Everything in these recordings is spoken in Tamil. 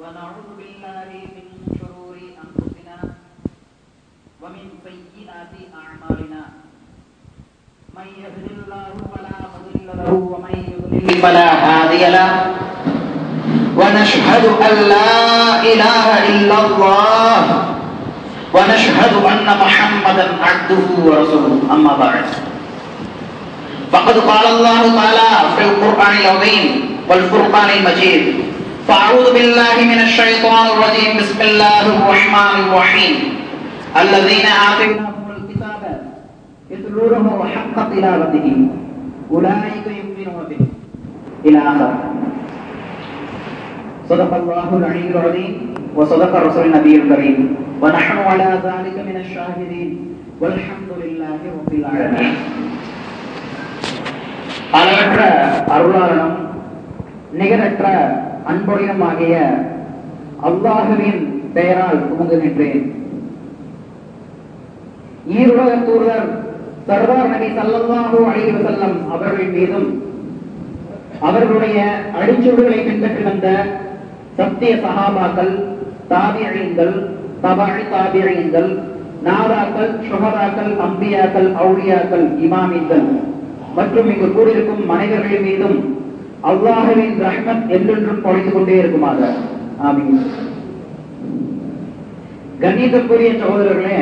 ونعوذ بالله من شرور أنفسنا ومن سيئات أعمالنا من يهد الله فلا مضل له ومن يضلل فلا هادي له ونشهد أن لا إله إلا الله ونشهد أن محمدا عبده ورسوله أما بعد فقد قال الله تعالى في القرآن العظيم والفرقان المجيد فأعوذ بالله من الشيطان الرجيم بسم الله الرحمن الرحيم الذين آتيناهم الكتاب يتلونه حق تلاوته أولئك يؤمنون به إلى آخر صدق الله العلي العظيم وصدق الرسول النبي الكريم ونحن على ذلك من الشاهدين والحمد لله رب العالمين அளவற்ற அருளாளனும் நிகரற்ற அன்புடையமாகிய அல்லாஹுவின் பெயரால் துவங்குகின்றேன் ஈருலக தூதர் சர்தார் நபி ஸல்லல்லாஹு அலைஹி வஸல்லம் அவர்கள் மீதும் அவர்களுடைய அடிச்சுவடுகளை பின்பற்றி வந்த சத்திய சஹாபாக்கள் தாபியங்கள் தபாழி தாபியங்கள் நாதாக்கள் சுகதாக்கள் அம்பியாக்கள் அவுளியாக்கள் இமாமிகள் மற்றும் இங்கு கூடியிருக்கும் மனிதர்கள் மீதும் அல்லாஹுவின் ரஹ்மத் என்றென்றும் பொழிந்து கொண்டே இருக்குமாக ஆமீன் கண்ணியத்திற்குரிய சகோதரர்களே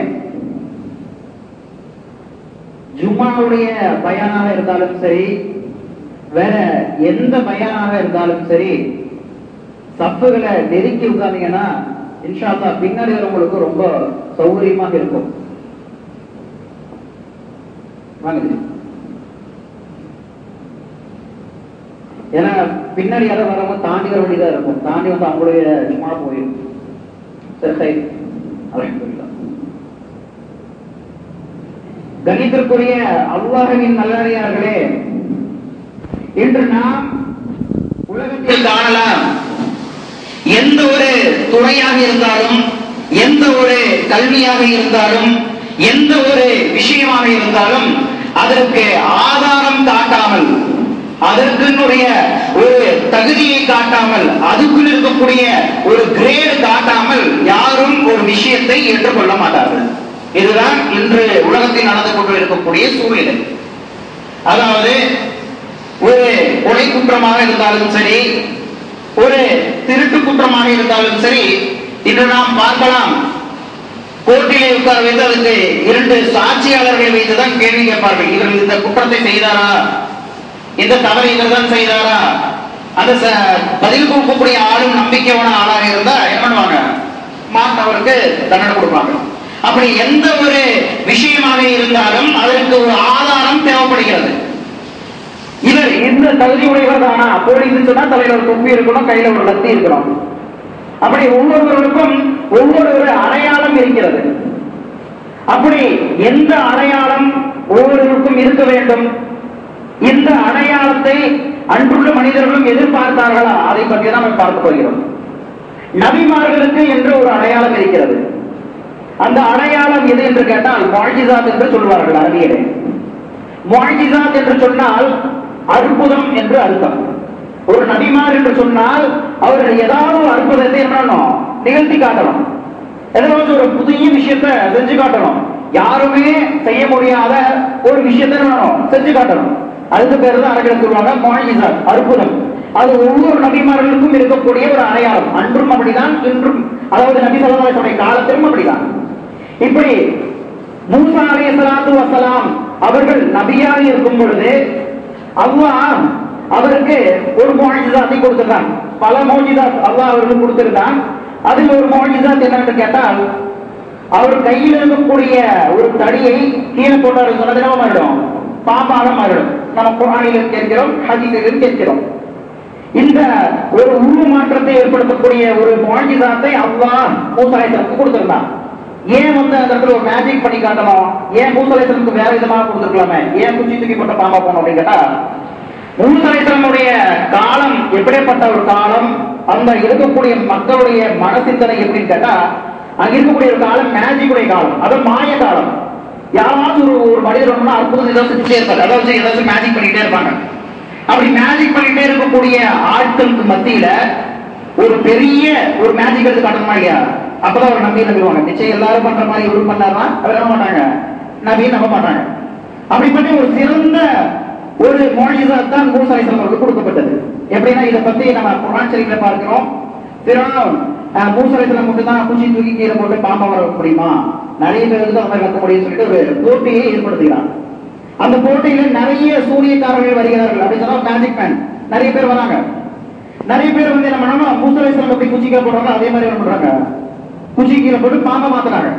ஜும்மாவுடைய பயானாக இருந்தாலும் சரி வேற எந்த பயானாக இருந்தாலும் சரி சப்புகளை நெருக்கி உட்கார்ந்தீங்கன்னா இன்ஷா அல்லாஹ் பின்னாடி வரவங்களுக்கு ரொம்ப சௌகரியமாக இருக்கும் வாங்க ஜி. ஏன்னா பின்னாடி யாரும் வரவங்க தாண்டி வர வேண்டியதா இருக்கும் தாண்டி வந்து அவங்களுடைய சும்மா போயிடும் சரி சரி அல்ஹம்துலில்லாஹ் கணித்திற்குரிய அல்லாஹுவின் நல்லடியார்களே இன்று நாம் உலகத்தில் காணலாம் எந்த ஒரு துறையாக இருந்தாலும் எந்த ஒரு கல்வியாக இருந்தாலும் எந்த ஒரு விஷயமாக இருந்தாலும் அதற்கு ஆதாரம் காட்டாமல் அதற்குன்னுடைய ஒரு தகுதியை காட்டாமல் அதுக்குள் இருக்கக்கூடிய ஒரு கிரேடு காட்டாமல் யாரும் ஒரு விஷயத்தை ஏற்றுக்கொள்ள மாட்டார்கள் இதுதான் இன்று உலகத்தில் நடந்து கொண்டு இருக்கக்கூடிய சூழ்நிலை அதாவது ஒரு கொலை குற்றமாக இருந்தாலும் சரி ஒரு திருட்டு குற்றமாக இருந்தாலும் சரி இன்று நாம் பார்க்கலாம் கோர்ட்டிலே உட்கார வைத்து அதுக்கு இரண்டு சாட்சியாளர்கள் வைத்துதான் கேள்வி கேட்பார்கள் இவர் இந்த குற்றத்தை செய்தாரா இந்த தவறை இவர் தான் செய்தாரா அந்த ச- பதில் கொடுக்கக்கூடிய ஆளும் நம்பிக்கையான ஆளாக இருந்தா என்ன பண்ணுவாங்க மாட்டவருக்கு தண்டனை கொடுப்பாங்க அப்படி எந்த ஒரு விஷயமாக இருந்தாலும் அதற்கு ஒரு ஆதாரம் தேவைப்படுகிறது இவர் இந்த தகுதி உடையவர் தானா போலீஸ் சொன்னா தலையில ஒரு தொப்பி இருக்கணும் கையில ஒரு லத்தி இருக்கணும் அப்படி ஒவ்வொருவருக்கும் ஒவ்வொரு ஒரு அடையாளம் இருக்கிறது அப்படி எந்த அடையாளம் ஒவ்வொருவருக்கும் இருக்க வேண்டும் இந்த அடையாளத்தை அன்புள்ள மனிதர்களும் எதிர்பார்த்தார்களா அதை பற்றி தான் நாம் பார்க்க போகிறோம் நபிமார்களுக்கு என்று ஒரு அடையாளம் இருக்கிறது அந்த அடையாளம் எது என்று கேட்டால் மாஜிசாத் என்று சொல்வார்கள் அரபியரே மாஜிசாத் என்று சொன்னால் அற்புதம் என்று அர்த்தம் ஒரு நபிமார் என்று சொன்னால் அவர்கள் ஏதாவது ஒரு அற்புதத்தை என்ன பண்ணணும் நிகழ்த்தி காட்டணும் ஏதாவது ஒரு புதிய விஷயத்தை செஞ்சு காட்டணும் யாருமே செய்ய முடியாத ஒரு விஷயத்தை என்ன பண்ணணும் செஞ்சு காட்டணும் அதுக்கு பேர் தான் அரபியில் சொல்லுவாங்க மாஜிசாத் அற்புதம் அது ஒவ்வொரு நபிமார்களுக்கும் இருக்கக்கூடிய ஒரு அடையாளம் அன்றும் அப்படிதான் இன்றும் அதாவது நபி சொல்லக்கூடிய காலத்திலும் அப்படிதான் இப்படி மூசா அலைஹிஸ்ஸலாத்து வஸலாம் அவர்கள் நபியாக இருக்கும் பொழுது அல்லாஹ் அவருக்கு ஒரு மோஜிதாத்தை கொடுத்திருந்தான் பல மோஜிதாத் அல்லாஹ் அவர்களுக்கு கொடுத்திருந்தான் அதில் ஒரு மோஜிதாத் என்னன்னு கேட்டால் அவர் கையில் இருக்கக்கூடிய ஒரு தடியை கீழே போட்டாரு சொன்னது என்ன மாறிடும் பாம்பாக மாறிடும் நம்ம குரானிலும் கேட்கிறோம் ஹதீஸிலும் கேட்கிறோம் இந்த ஒரு உருவ மாற்றத்தை ஏற்படுத்தக்கூடிய ஒரு மோஜிதாத்தை அல்லாஹ் மூசாயத்திற்கு கொடுத்திருந்தான் ஏன் வந்து அந்த இடத்துல ஒரு மேஜிக் பண்ணி காட்டணும் ஏன் மூசலேசனுக்கு வேற விதமாக கொடுத்துருக்கலாமே ஏன் குச்சி தூக்கி போட்ட பாம்பா போனோம் அப்படின்னு கேட்டா மூசலேசனுடைய காலம் எப்படிப்பட்ட ஒரு காலம் அந்த இருக்கக்கூடிய மக்களுடைய மனசிந்தனை எப்படின்னு கேட்டா அங்க இருக்கக்கூடிய ஒரு காலம் மேஜிக்குடைய காலம் அது மாய காலம் யாராவது ஒரு ஒரு மனிதர் ஒண்ணு அற்புதம் ஏதாவது செஞ்சுட்டே இருப்பாரு அதாவது ஏதாவது மேஜிக் பண்ணிட்டே இருப்பாங்க அப்படி மேஜிக் பண்ணிட்டே இருக்கக்கூடிய ஆட்களுக்கு மத்தியில ஒரு பெரிய ஒரு மேஜிக் எடுத்து காட்டணுமா இல்லையா அப்பதான் அவர் நம்பி நம்பிடுவாங்க நிச்சயம் எல்லாரும் பண்ற மாதிரி இவரு பண்ணாருன்னா அவர் என்ன மாட்டாங்க நம்பி நம்ப மாட்டாங்க அப்படிப்பட்ட ஒரு சிறந்த ஒரு மொழிதான் தான் மூசா அலைஹிஸ்ஸலாம் அவர்களுக்கு கொடுக்கப்பட்டது எப்படின்னா இதை பத்தி நம்ம குர்ஆன் ஷரீஃப்ல பார்க்கிறோம் பிறகு மூசா அலைஹிஸ்ஸலாம் மட்டும் தான் குச்சி தூக்கி கீழே போட்டு பாம்பை வர முடியுமா நிறைய பேருக்கு தான் அதை கத்த முடியும்னு சொல்லிட்டு ஒரு போட்டியை ஏற்படுத்துகிறான் அந்த போட்டியில நிறைய சூரியக்காரர்கள் வருகிறார்கள் அப்படின்னு சொன்னா மேஜிக் மேன் நிறைய பேர் வராங்க நிறைய பேர் வந்து என்ன பண்ணணும் மூசா அலைஹிஸ்ஸலாம் எப்படி குச்சி கீழே போடுறாங்க அதே மாதிரி என்ன பண்றாங்க குச்சி கீழே போட்டு பாம்பை மாத்துறாங்க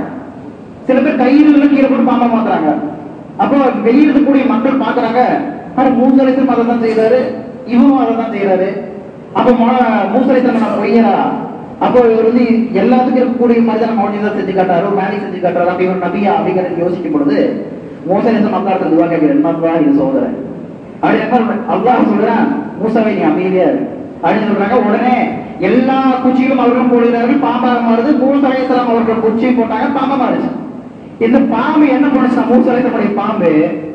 சில பேர் கையில கீழே போட்டு பாம்பை மாத்துறாங்க அப்போ வெளியே இருக்கக்கூடிய மக்கள் பாக்குறாங்க ஆனா மூசலைசம் அதை தான் செய்யறாரு இவரும் அதை தான் செய்யறாரு அப்போ மூசலைசம் நான் பொய்யரா அப்போ இவர் வந்து எல்லாத்துக்கும் இருக்கக்கூடிய மாதிரி தான் மௌனிதான் செஞ்சு காட்டாரு ஒரு மேலி செஞ்சு காட்டுறாரு அப்படி ஒரு நபியா அப்படிங்கறது யோசிக்கும் பொழுது மூசலைசம் மக்கள் துவா கேட்கிறேன் என்னப்பா இது சோதரன் அப்படி என்ன அல்லாஹ் சொல்றான் மூசாவை நீ அமைதியா இரு அப்படின்னு சொல்றாங்க உடனே எல்லா குச்சிகளும் அவர்களும் போடுகிறார்கள் பாம்பாக மாறுது மூசலைசலம் அவர்கள் குச்சியும் போட்டாங்க பாம்பா மாறுச்சு இந்த பாம்பு என்ன பண்ணுச்சு மூசலைசனுடைய பாம்பு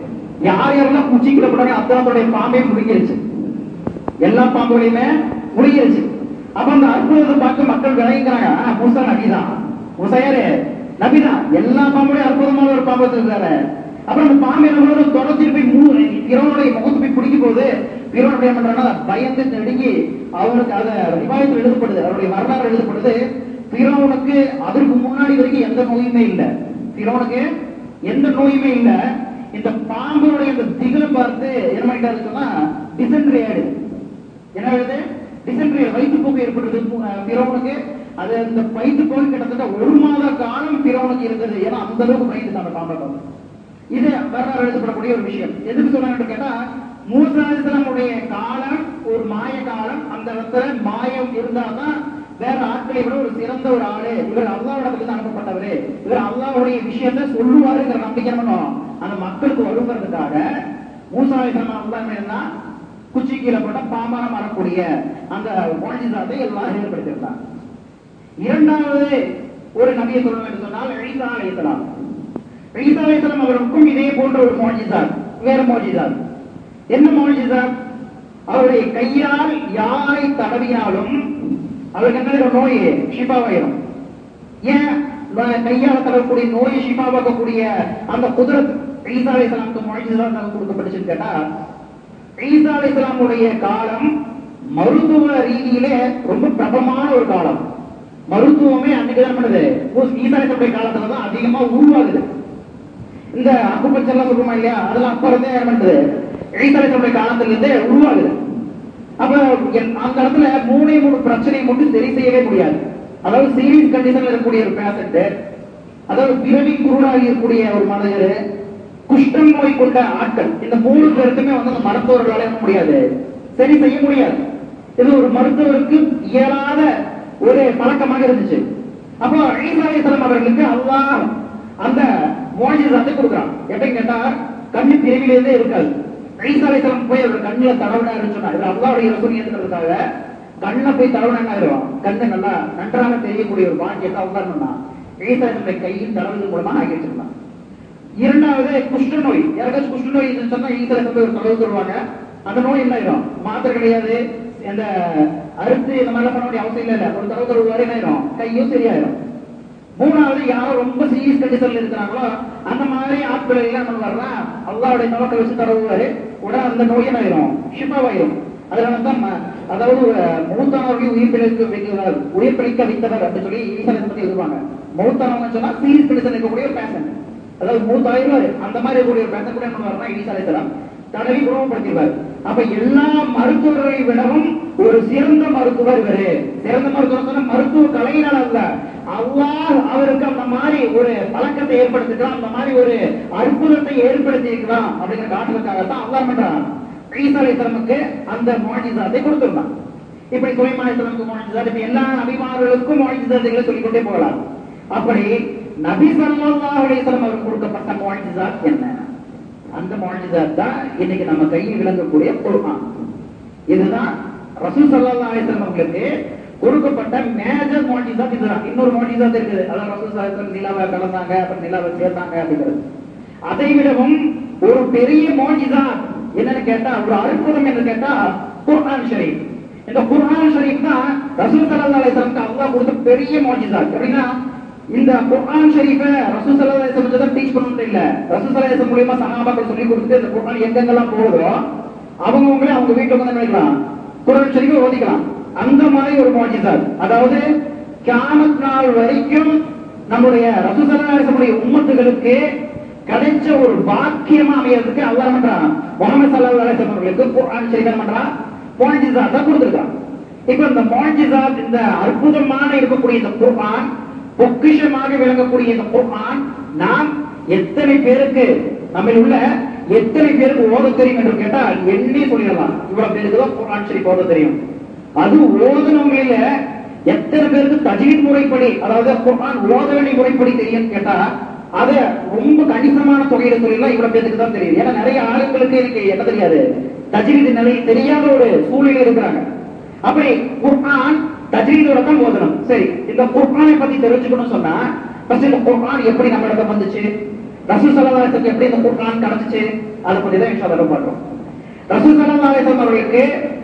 யார் யாரெல்லாம் குச்சிக்கிற போட்டாங்க அத்தனத்துடைய பாம்பே முழுங்கிருச்சு எல்லா பாம்புகளையுமே முழுங்கிருச்சு அப்ப அந்த அற்புதத்தை பார்த்து மக்கள் விளையிக்கிறாங்க மூசா நபிதான் மூசா யாரு நபிதான் எல்லா பாம்புடையும் அற்புதமான ஒரு பாம்பு வச்சிருக்காரு அப்புறம் அந்த பாம்பு என்ன பண்ணுறது தொடர்ச்சி போய் மூ பிறவனுடைய முகத்து போய் பிடிக்கும் போது பிறவனுடைய என்ன பண்றாங்கன்னா பயந்து நடுங்கி அவனுக்கு அதை ரிவாயத்தில் எழுதப்படுது அவருடைய வரலாறு எழுதப்படுது பிறவனுக்கு அதற்கு முன்னாடி வரைக்கும் எந்த நோயுமே இல்லை பிறவனுக்கு எந்த நோயுமே இல்ல இந்த பாம்புடைய இந்த திகில பார்த்து என்ன பண்ணிட்டாரு சொன்னா டிசென்ட்ரி ஆயிடுது என்ன ஆயிடுது டிசென்ட்ரி வயிற்றுப்போக்கு ஏற்படுது பிறவனுக்கு அது அந்த வயிற்றுப்போக்கு கிட்டத்தட்ட ஒரு மாத காலம் பிறவனுக்கு இருந்தது ஏன்னா அந்த அளவுக்கு பயந்து அந்த பாம்பை பார்த்து இது வரலாறு எழுதப்படக்கூடிய ஒரு விஷயம் எதுக்கு சொன்னாங்கன்னு கேட்டா மூசாசனமுடைய காலம் ஒரு மாய காலம் அந்த இடத்துல மாயம் இருந்தாதான் வேற ஆட்களை விட ஒரு சிறந்த ஒரு ஆளு இவர் அல்லாவிடத்துல தான் அனுப்பப்பட்டவரு இவர் அல்லாவுடைய விஷயத்த சொல்லுவாருங்கிற நம்பிக்கை என்ன பண்ணும் அந்த மக்களுக்கு வருங்கிறதுக்காக மூசாவிசனம் அல்லா என்ன குச்சி கீழே போட்ட பாம்பான வரக்கூடிய அந்த மொழிசாத்தை எல்லாரும் ஏற்படுத்தியிருந்தாங்க இரண்டாவது ஒரு நபியை சொல்லணும் என்று சொன்னால் ஈசா அலைஹிஸ்ஸலாம் ஈசா அலைஹிஸ்ஸலாம் அவருக்கும் இதே போன்ற ஒரு மொழிசார் வேற மொழிசார் என்ன மொழிசார் அவருடைய கையால் யாரை தடவினாலும் அவருக்கு என்ன நோய் ஷிபாவாயிரும் ஏன் கையால் தரக்கூடிய நோயை ஷிபாவாக்கக்கூடிய அந்த குதிரத் ஈசா அலைஹிஸ்ஸலாமுக்கு மொழிசார் நமக்கு கொடுக்கப்பட்டுச்சுன்னு கேட்டா ஈசா அலைஹிஸ்ஸலாமுடைய காலம் மருத்துவ ரீதியிலே ரொம்ப பிரபலமான ஒரு காலம் மருத்துவமே அன்னைக்கு தான் பண்ணுது ஈசாயத்துடைய காலத்துல தான் அதிகமா உருவாகுது இந்த அக்குப்பச்செல்லாம் சொல்லுமா இல்லையா அதெல்லாம் அப்ப இருந்தே என்ன பண்ணுது ஈசாயத்துடைய காலத்துல இருந்தே உருவாகுது அப்ப அந்த இடத்துல மூணே மூணு பிரச்சனையை மட்டும் சரி செய்யவே முடியாது அதாவது சீரியஸ் கண்டிஷன்ல இருக்கக்கூடிய ஒரு பேஷண்ட் அதாவது பிறவி குருடாகி இருக்கக்கூடிய ஒரு மனிதர் குஷ்டம் நோய் கொண்ட ஆட்கள் இந்த மூணு பேருக்குமே வந்து அந்த மருத்துவர்களால என்ன முடியாது சரி செய்ய முடியாது இது ஒரு மருத்துவருக்கு இயலாத ஒரு பழக்கமாக இருந்துச்சு அப்போ ஈசாலேஸ்வரம் அவர்களுக்கு அல்லாஹ் அந்த மோஜிசாத்தை கொடுக்குறான் எப்படின்னு கேட்டா கண்ணு பிரிவிலேருந்தே இருக்காது ஈசாலேஸ்வரம் போய் அவர் கண்ணுல தடவினாருன்னு சொன்னா இது அல்லாவுடைய ரசூல் ஏற்றுக்கிறதுக்காக கண்ணை போய் தடவினா ஆயிடுவான் கண்ணு நல்லா நன்றாக தெரியக்கூடிய ஒரு பாக்கியத்தை அல்லாஹ் சொன்னா ஈசாலேஸ்வருடைய கையின் தடவுகள் மூலமா ஆகி வச்சிருந்தான் இரண்டாவது குஷ்ட நோய் யாருக்காச்சும் குஷ்ட நோய் சொன்னா ஈசாலேஸ்வரம் போய் ஒரு தடவு சொல்லுவாங்க அந்த நோய் என்ன ஆயிடும் மாத்திரை கிடையாது இந்த அறுத்து இந்த மாதிரிலாம் பண்ண வேண்டிய அவசியம் இல்ல ஒரு தடவை தடவை வரை ஆயிரும் கையும் சரியாயிரும் மூணாவது யாரும் ரொம்ப சீரியஸ் கண்டிஷன்ல இருக்கிறாங்களோ அந்த மாதிரி ஆட்கள் எல்லாம் நம்ம வரலாம் அல்லாவுடைய நோக்கை வச்சு தடவுவாரு உடனே அந்த நோய் என்ன ஆயிரும் ஷிப்பாவாயிரும் அதனால தான் அதாவது மூத்தானவர்கள் உயிர் பிழைக்க வைக்கிறார் உயிர் பிழைக்க வைத்தவர் அப்படின்னு சொல்லி ஈசனை பத்தி எழுதுவாங்க மூத்தானவங்க சொன்னா சீரியஸ் கண்டிஷன் இருக்கக்கூடிய ஒரு பேஷன் அதாவது மூத்தாயிருவாரு அந்த மாதிரி இருக்கக்கூடிய ஒரு பேஷன் கூட என்ன பண்ணுவாருன்னா ஈசா அலைத்தலாம் தடவி குணப்படுத்திடுவார் அப்ப எல்லா மருத்துவர்களை விடவும் ஒரு சிறந்த மருத்துவர் இவரு சிறந்த மருத்துவர் சொன்ன மருத்துவ கலையினால் அல்ல அல்லாஹ் அவருக்கு அந்த மாதிரி ஒரு பழக்கத்தை ஏற்படுத்திக்கலாம் அந்த மாதிரி ஒரு அற்புதத்தை ஏற்படுத்தி இருக்கலாம் அப்படிங்கிற காட்டுறதுக்காகத்தான் அல்லாஹ் பண்றான் ஈசா அலைத்தலமுக்கு அந்த மோஜிசாத்தை கொடுத்துருந்தான் இப்படி சுலைமான் அலைத்தலமுக்கு மோஜிசாத் இப்ப எல்லா நபிமார்களுக்கும் மோஜிசாத்துகளை சொல்லிக்கொண்டே போகலாம் அப்படி நபி சல்லாஹ் அலைத்தலம் அவருக்கு கொடுக்கப்பட்ட மோஜிசாத் என்ன அந்த மாநிலத் தான் இன்னைக்கு நம்ம கையில் விளங்கக்கூடிய குர்ஆன் இதுதான் ரசூல் ஸல்லல்லாஹு அலைஹி வஸல்லம் அவர்களுக்கு கொடுக்கப்பட்ட மேஜர் மாநிலத் இதுதான் இன்னொரு மாநிலத் இருக்குது அதான் ரசூல் ஸல்லல்லாஹு அலைஹி வஸல்லம் நிலாவை கலந்தாங்க அப்புறம் நிலாவை சேர்த்தாங்க அப்படிங்கிறது அதை விடவும் ஒரு பெரிய மாநிலத் என்னன்னு கேட்டா ஒரு அற்புதம் என்று கேட்டா குர்ஆன் ஷரீஃப் இந்த குர்ஆன் ஷரீஃப் தான் ரசூல் ஸல்லல்லாஹு அலைஹி வஸல்லம் அல்லாஹ் கொடுத்த பெரிய முஜிசா அப்படின்னா இந்த குர்ஆன் ஷரீஃபை ரசூல் ஸல்லல்லாஹு அலைஹி வஸல்லம் தான் டீச் பண்ணணும் இல்ல ரசூல் ஸல்லல்லாஹு அலைஹி வஸல்லம் மூலமா சஹாபாக்கள் சொல்லி கொடுத்துட்டு இந்த குர்ஆன் எங்கெங்கெல்லாம் போகுதோ அவங்கவங்களே அவங்க வீட்டுல வந்து என்ன பண்ணிக்கலாம் குர்ஆன் ஷரீஃபை ஓதிக்கலாம் அந்த மாதிரி ஒரு முஜிசா அதாவது கியாமத் நாள் வரைக்கும் நம்முடைய ரசூல் ஸல்லல்லாஹு அலைஹி வஸல்லம் உம்மத்துகளுக்கு கிடைச்ச ஒரு பாக்கியமா அமையறதுக்கு அல்லாஹ் என்ன பண்றான் முகமது ஸல்லல்லாஹு அலைஹி வஸல்லம் அவர்களுக்கு குர்ஆன் ஷரீஃப் என்ன பண்றான் முஜிசா தான் கொடுத்திருக்கான் இப்ப இந்த முஜிசா இந்த அற்புதமான இருக்கக்கூடிய இந்த குர்ஆன் பொக்கிஷமாக விளங்கக்கூடிய இந்த குர்ஆன் நாம் எத்தனை பேருக்கு நம்மில் உள்ள எத்தனை பேருக்கு ஓத தெரியும் என்று கேட்டால் எண்ணி சொல்லிடலாம் இவ்வளவு பேருக்கு தான் குர்ஆன் ஷரீஃப் ஓத தெரியும் அது ஓதுனவங்களில எத்தனை பேருக்கு தஜீத் முறைப்படி அதாவது குர்ஆன் ஓத வேண்டிய முறைப்படி தெரியும் கேட்டா அது ரொம்ப கணிசமான தொகையில சொல்லிடலாம் இவ்வளவு பேருக்கு தான் தெரியும் ஏன்னா நிறைய ஆளுங்களுக்கு எனக்கு என்ன தெரியாது தஜ்வீத் நிலை தெரியாத ஒரு சூழ்நிலை இருக்கிறாங்க அப்படி குர்ஆன் தஜ்வீதோட தான் ஓதணும் சரி இந்த குர்ஆனை பத்தி தெரிஞ்சுக்கணும் சொன்னா ஃபர்ஸ்ட் இந்த குர்ஆன் எப்படி நம்ம இடத்துல வந்துச்சு ரசூல் ஸல்லல்லாஹு அலைஹி வஸல்லம் எப்படி இந்த குர்ஆன் கிடைச்சிச்சு அதை பத்தி தான் இன்ஷா அல்லாஹ் பார்க்கிறோம் ரசூல் ஸல்லல்லாஹு அலைஹி வஸல்லம் அவர்களுக்கு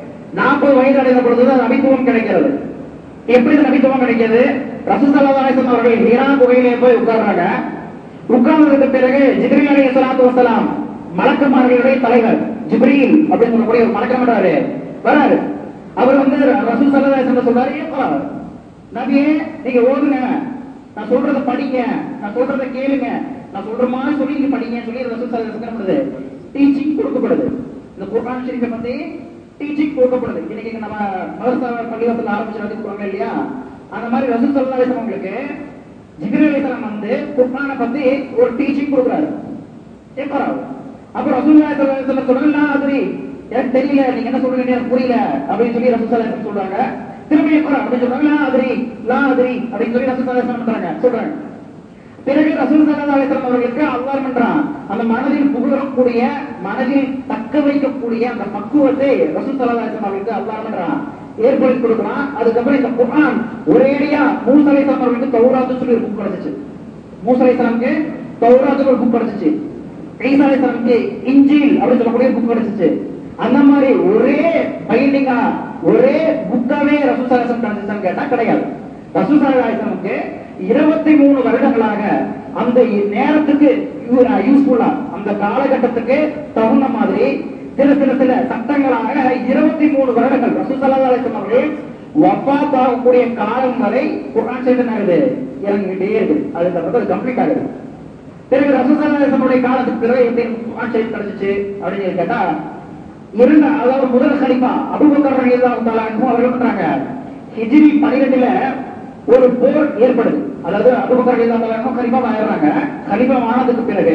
40 வயது அடைந்த பொழுது தான் நபித்துவம் கிடைக்கிறது எப்படி இந்த நபித்துவம் கிடைக்கிறது ரசூல் ஸல்லல்லாஹு அலைஹி வஸல்லம் அவர்கள் ஹீரா குகையிலே போய் உட்கார்றாங்க உட்கார்ந்ததுக்கு பிறகு ஜிப்ரீல் அலைஹி ஸலாத்து வஸலாம் மலக்குமார்களுடைய தலைவர் ஜிப்ரீல் அப்படின்னு சொல்லக்கூடிய ஒரு மலக்கம் பண்றாரு வராரு அவர் வந்து ரசூல் ஸல்லல்லாஹு அலைஹி வஸல்லம் சொல்றாரு "ஏப்பா, நபியே நீங்க ஓதுங்க நான் சொல்றத படிங்க நான் சொல்றத கேளுங்க நான் சொல்ற மாதிரி சொல்லி நீங்க படிங்க சொல்லி ரசூல் ஸல்லல்லாஹு அலைஹி வஸல்லம் டீச்சிங் கொடுக்கப்படுது இந்த குர்ஆன் ஷரீஃபை பத்தி டீச்சிங் கொடுக்கப்படுது இன்னைக்கு நம்ம மதரசா பள்ளிவாசல் ஆரம்பிச்சு நடத்தி கொடுக்குறாங்க இல்லையா அந்த மாதிரி ரசூல் ஸல்லல்லாஹு அலைஹி வஸல்லம் உங்களுக்கு ஜிப்ரீல் அலைஹிஸ்ஸலாம் வந்து குர்ஆனை பத்தி ஒரு டீச்சிங் கொடுக்குறாரு கேட்கறாரு அப்ப ரசூலுல்லாஹி ஸல்லல்லாஹு அலைஹி வஸல்லம் சொல்றாங்க நான் அது எனக்கு தெரியல நீங்க என்ன சொல்றீங்க எனக்கு புரியல அப்படின்னு சொல்லி ரசூல் ஸல்லல்லாஹு அலைஹி வஸல்லம் சொல்றாங்க திரும்பி கேட்கறா அப்படின்னு சொல்றாங்க லா அதிரி லா அதிரி அப்படின்னு சொல்லி ரசூல் ஸல்லல்லாஹு அலைஹி வஸல்லம் சொல்றாங்க சொல்றாங்க பிறகு ரசூல் ஸல்லல்லாஹு அலைஹி வஸல்லம் அவர்களுக்கு அல்லாஹ் பண்றான் அந்த மனதில் புகழக்கூடிய மனதில் தக்க வைக்கக்கூடிய அந்த பக்குவத்தை ரசூல் ஸல்லல்லாஹு அலைஹி வஸல்லம் அவர்களுக்கு அல்லாஹ் பண்றான் ஏற்படுத்தி கொடுக்குறான் அதுக்கப்புறம் இந்த குர்ஆன் ஒரேடியா மூசா அலைஹிஸ்ஸலாம் அவர்களுக்கு தௌராத்து சொல்லி ஒரு புக் கிடைச்சிச்சு மூசா அலைஹிஸ்ஸலாமுக்கு தௌராத்து ஒரு புக் கிடைச்சிச்சு ஈசா அலைஹிஸ்ஸலாமுக்கு இன்ஜீல் அப்படின்னு சொல்லக்கூடிய புக் கிடைச்சிச்சு அந்த மாதிரி ஒரே பைண்டிங்கா ஒரே புக்காவே ரசூல் ஸல்லல்லாஹு அலைஹி வஸல்லம் கிடைச்சிச்சான்னு கேட்டா கிடையாது ரசூல் ஸல்லல்லாஹு அலைஹி வஸல்லமுக்கு இருபத்தி மூணு வருடங்களாக அந்த நேரத்துக்கு யூஸ்ஃபுல்லா அந்த காலகட்டத்துக்கு தகுந்த மாதிரி சில சில சில சட்டங்களாக இருபத்தி மூணு வருடங்கள் ரசூல் ஸல்லல்லாஹு அலைஹி வஸல்லம் அவர்கள் வஃபாத் ஆகக்கூடிய காலம் வரை குர்ஆன் ஷரீஃப் என்ன ஆகுது இறங்கிட்டே இருக்குது அதுக்கு அது கம்ப்ளீட் ஆகுது பிறகு ரசூல் ஸல்லல்லாஹு அலைஹி வஸல்லம் காலத்துக்கு பிறகு எப்படி குர்ஆன் ஷரீஃப் கிடைச்சிச்சு அப்படின்னு சொல்லி கேட்டா இரண்டு அதாவது முதல் கலிஃபா அபூபக்கர் ரலியல்லாஹு தஆலா அன்ஹு அவர்கள் பண்றாங்க ஹிஜ்ரி 12ல ஒரு போர் ஏற்படுது அதாவது அபூபக்கர் ரலியல்லாஹு தஆலா அன்ஹு கலிஃபா ஆயிடுறாங்க கலிஃபா ஆனதுக்கு பிறகு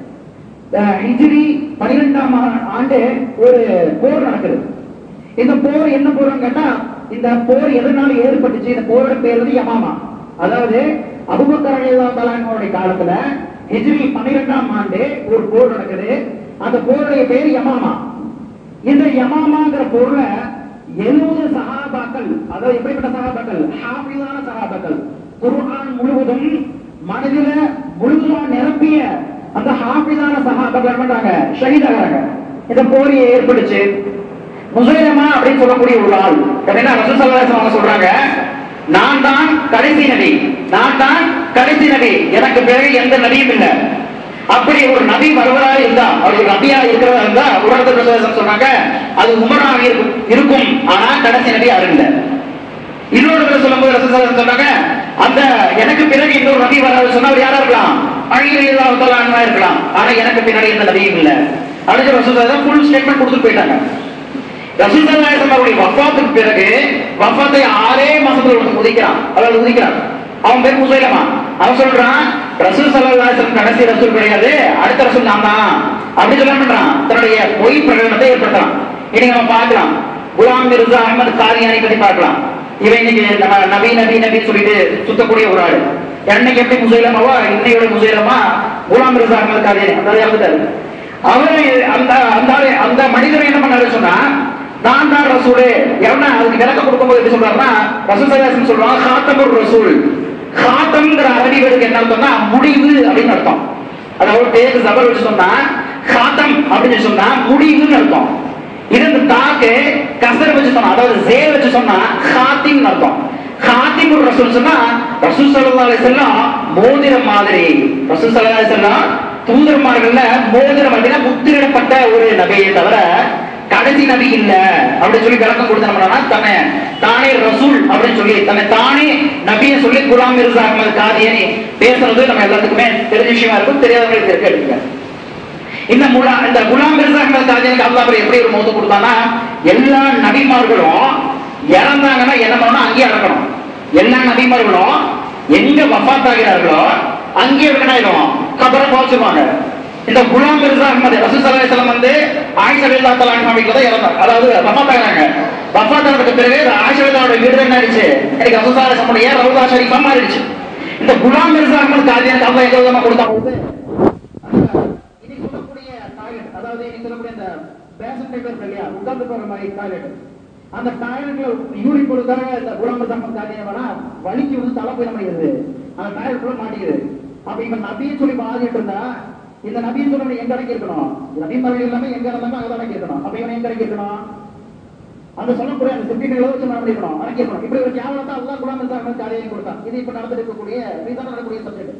அஹ், ஹிஜ்ரி 12ஆம் ஆ- ஆண்டு ஒரு போர் நடக்குது இந்த போர் என்ன போர்னு கேட்டா இந்த போர் எதனால ஏற்பட்டுச்சு இந்த போரோட பேர் வந்து யமாமா அதாவது அபூபக்கர் ரலியல்லாஹு தஆலா அன்ஹுவுடைய காலத்துல ஹிஜ்ரி 12ஆம் ஆண்டு ஒரு போர் நடக்குது அந்த போருடைய பேர் யமாமா இந்த யமாமாங்கிற பொருள எழுபது சகாபாக்கள் அதாவது எப்படிப்பட்ட சகாபாக்கள் ஹாஃபிஸான சகாபாக்கள் குர்ஆன் முழுவதும் மனதில முழுதுமா நிரப்பிய அந்த ஹாஃபிஸான சகாபாக்கள் என்ன பண்றாங்க ஷஹீதாகிறாங்க இந்த போர் ஏற்பட்டுச்சு முசைலமா அப்படின்னு சொல்லக்கூடிய ஒரு ஆள் அப்படின்னா ரசூல் ஸல்லல்லாஹு அலைஹி வஸல்லம் சொல்றாங்க நான் தான் கடைசி நபி நான் தான் கடைசி நபி எனக்கு பிறகு எந்த நபியும் இல்லை அப்படி ஒரு நபி வருவதா இருந்தா அவர் ஒரு நபியா இருக்கிறதா இருந்தா உலகத்தில் ரசூலுல்லாஹி சொன்னாங்க அது உமராக இருக்கும் இருக்கும் ஆனா கடைசி நபி யாரும் இல்லை இன்னொரு தடவை சொல்லும்போது ரசூலுல்லாஹி சொன்னாங்க அந்த எனக்கு பிறகு இன்னொரு நபி வராது சொன்னா அவர் யாரா இருக்கலாம் அழியில்லாஹு தஆலா இருக்கலாம் ஆனா எனக்கு பின்னாடி எந்த நபியும் இல்லை அப்படின்னு ரசூலுல்லாஹி ஃபுல் ஸ்டேட்மெண்ட் கொடுத்துட்டு போயிட்டாங்க ரசூலுல்லாஹி அவருடைய வஃபாத்துக்கு பிறகு வஃபாத்தை ஆறே மாசத்துல ஒருத்தன் உதிக்கிறான் அதாவது உதிக்கிறான் அவன் பேர் முசைலமா அவன் சொல்றான் ரசூல் ஸல்லல்லாஹு அலைஹி வஸல்லம் கடைசி ரசூல் கிடையாது அடுத்த ரசூல் நான் தான் அப்படி சொல்ல பண்றான் தன்னுடைய பொய் பிரகடனத்தை ஏற்படுத்துறான் இன்னைக்கு நம்ம பார்க்கலாம் குலாம் மிர்சா அஹமது காரியானை பத்தி பார்க்கலாம் இவன் இன்னைக்கு நம்ம நபி நபி நபி சொல்லிட்டு சுத்தக்கூடிய ஒரு ஆளு என்னைக்கு எப்படி முசைலமாவோ இன்னையோட முசைலமா குலாம் மிர்சா அஹமது காரியானி அந்த இறந்துட்டாரு அவரு அந்த அந்த ஆளு- அந்த மனிதர் என்ன பண்ணாரு சொன்னா நான் தான் ரசூலு எவனா அதுக்கு விளக்கம் கொடுக்கும்போது எப்படி சொல்றாருன்னா ரசூல் சல்லாசன் சொல்லுவாங்க காத்தமுர் ரசூல் காத்தம்ங்கிற அரபி வேர்டுக்கு என்ன அர்த்தம்னா முடிவு அப்படின்னு அர்த்தம் அதாவது பேருக்கு ஜபர் வச்சு சொன்னா காத்தம் அப்படின்னு சொன்னா முடிவுன்னு அர்த்தம் இது இந்த தாக்கு கசர வச்சு சொன்னா அதாவது ஜே வச்சு சொன்னா ஹாத்திம் அர்த்தம் ஹாத்திம் ரசூல் சொன்னா ரசூல் ஸல்லல்லாஹு அலைஹி வஸல்லம் மோதிரம் மாதிரி ரசூல் ஸல்லல்லாஹு அலைஹி வஸல்லம் தூதர்மார்கள்ல மோதிரம் அப்படின்னா முத்திரிடப்பட்ட ஒரு நபியை தவிர கடைசி நபி இல்ல அப்படின்னு சொல்லி விளக்கம் கொடுத்த நம்ம தன்னை தானே ரசூல் அப்படின்னு சொல்லி தன்னை தானே நபியை சொல்லி குலாம் மிர்சா அகமது காதியனி பேசுறது நம்ம எல்லாத்துக்குமே தெரிஞ்ச விஷயமா இருக்கும் தெரியாதவங்களுக்கு இருக்க எடுங்க இந்த முலா இந்த குலாம் மிர்சா அகமது காதியனுக்கு அல்லாஹ் அப்புறம் எப்படி ஒரு மௌத்து கொடுத்தானா எல்லா நபிமார்களும் இறந்தாங்கன்னா என்ன பண்ணணும் அங்கேயே அடக்கணும் எல்லா நபிமார்களும் எங்க வஃபாத் ஆகிறார்களோ அங்கேயே இருக்கணும் கபரை போச்சுருவாங்க இந்த குலாம் மிர்சா அகமது ரசூல் ஸல்லல்லாஹு அலைஹி வஸல்லம் வந்து ஆயிஷா ரலியல்லாஹு தஆலா அன்ஹா வீட்ல தான் இறந்தார் அதாவது வஃபாத் ஆகிறாங்க வஃபாத் ஆனதுக்கு பிறகு ஆயிஷா ரலியல்லாஹு வீடு என்ன ஆயிடுச்சு எனக்கு ரசூல் ஸல்லல்லாஹு அலைஹி வஸல்லம் ரவுதா ஷரீஃபா மாறிடுச்சு இந்த குலாம் மிர்சா அகமது காதியானுக்கு அல்லாஹ் எங்க விதமா கொடுத்தா போது இனி சொல்லக்கூடிய டாய்லெட் அதாவது இனி சொல்லக்கூடிய அந்த பேசன் டைப் இருக்கு இல்லையா உட்கார்ந்து போற மாதிரி டாய்லெட் அந்த டாய்லெட்ல யூரின் கொடுத்தாங்க இந்த குலாம் மிர்சா அகமது காதியான் வேணா வலிக்கு வந்து தலை போய் மாட்டேங்குது அந்த டாய்லெட் குள்ள மாட்டேங்குது அப்ப இப்ப நபியை சொல்லி பாதிட்டு இருந்தா இந்த நபின்னு சொல்லி எங்க அடக்கி இருக்கணும் நபி மரங்கள் எல்லாமே எங்க இருந்தாங்க அங்க அடக்கி இருக்கணும் அப்ப இவன் எங்க அடக்கி இருக்கணும் அந்த சொல்லக்கூடிய அந்த சிப்பிகளை வச்சு நம்ம இருக்கணும் அடக்கி இருக்கணும் இப்படி ஒரு கேவலத்தை அல்லாஹ் குலாம் இருந்தாங்க காலையில் கொடுத்தான் இது இப்ப நடந்துட்டு இருக்கக்கூடிய ரீசன் நடக்கக்கூடிய சப்ஜெக்ட்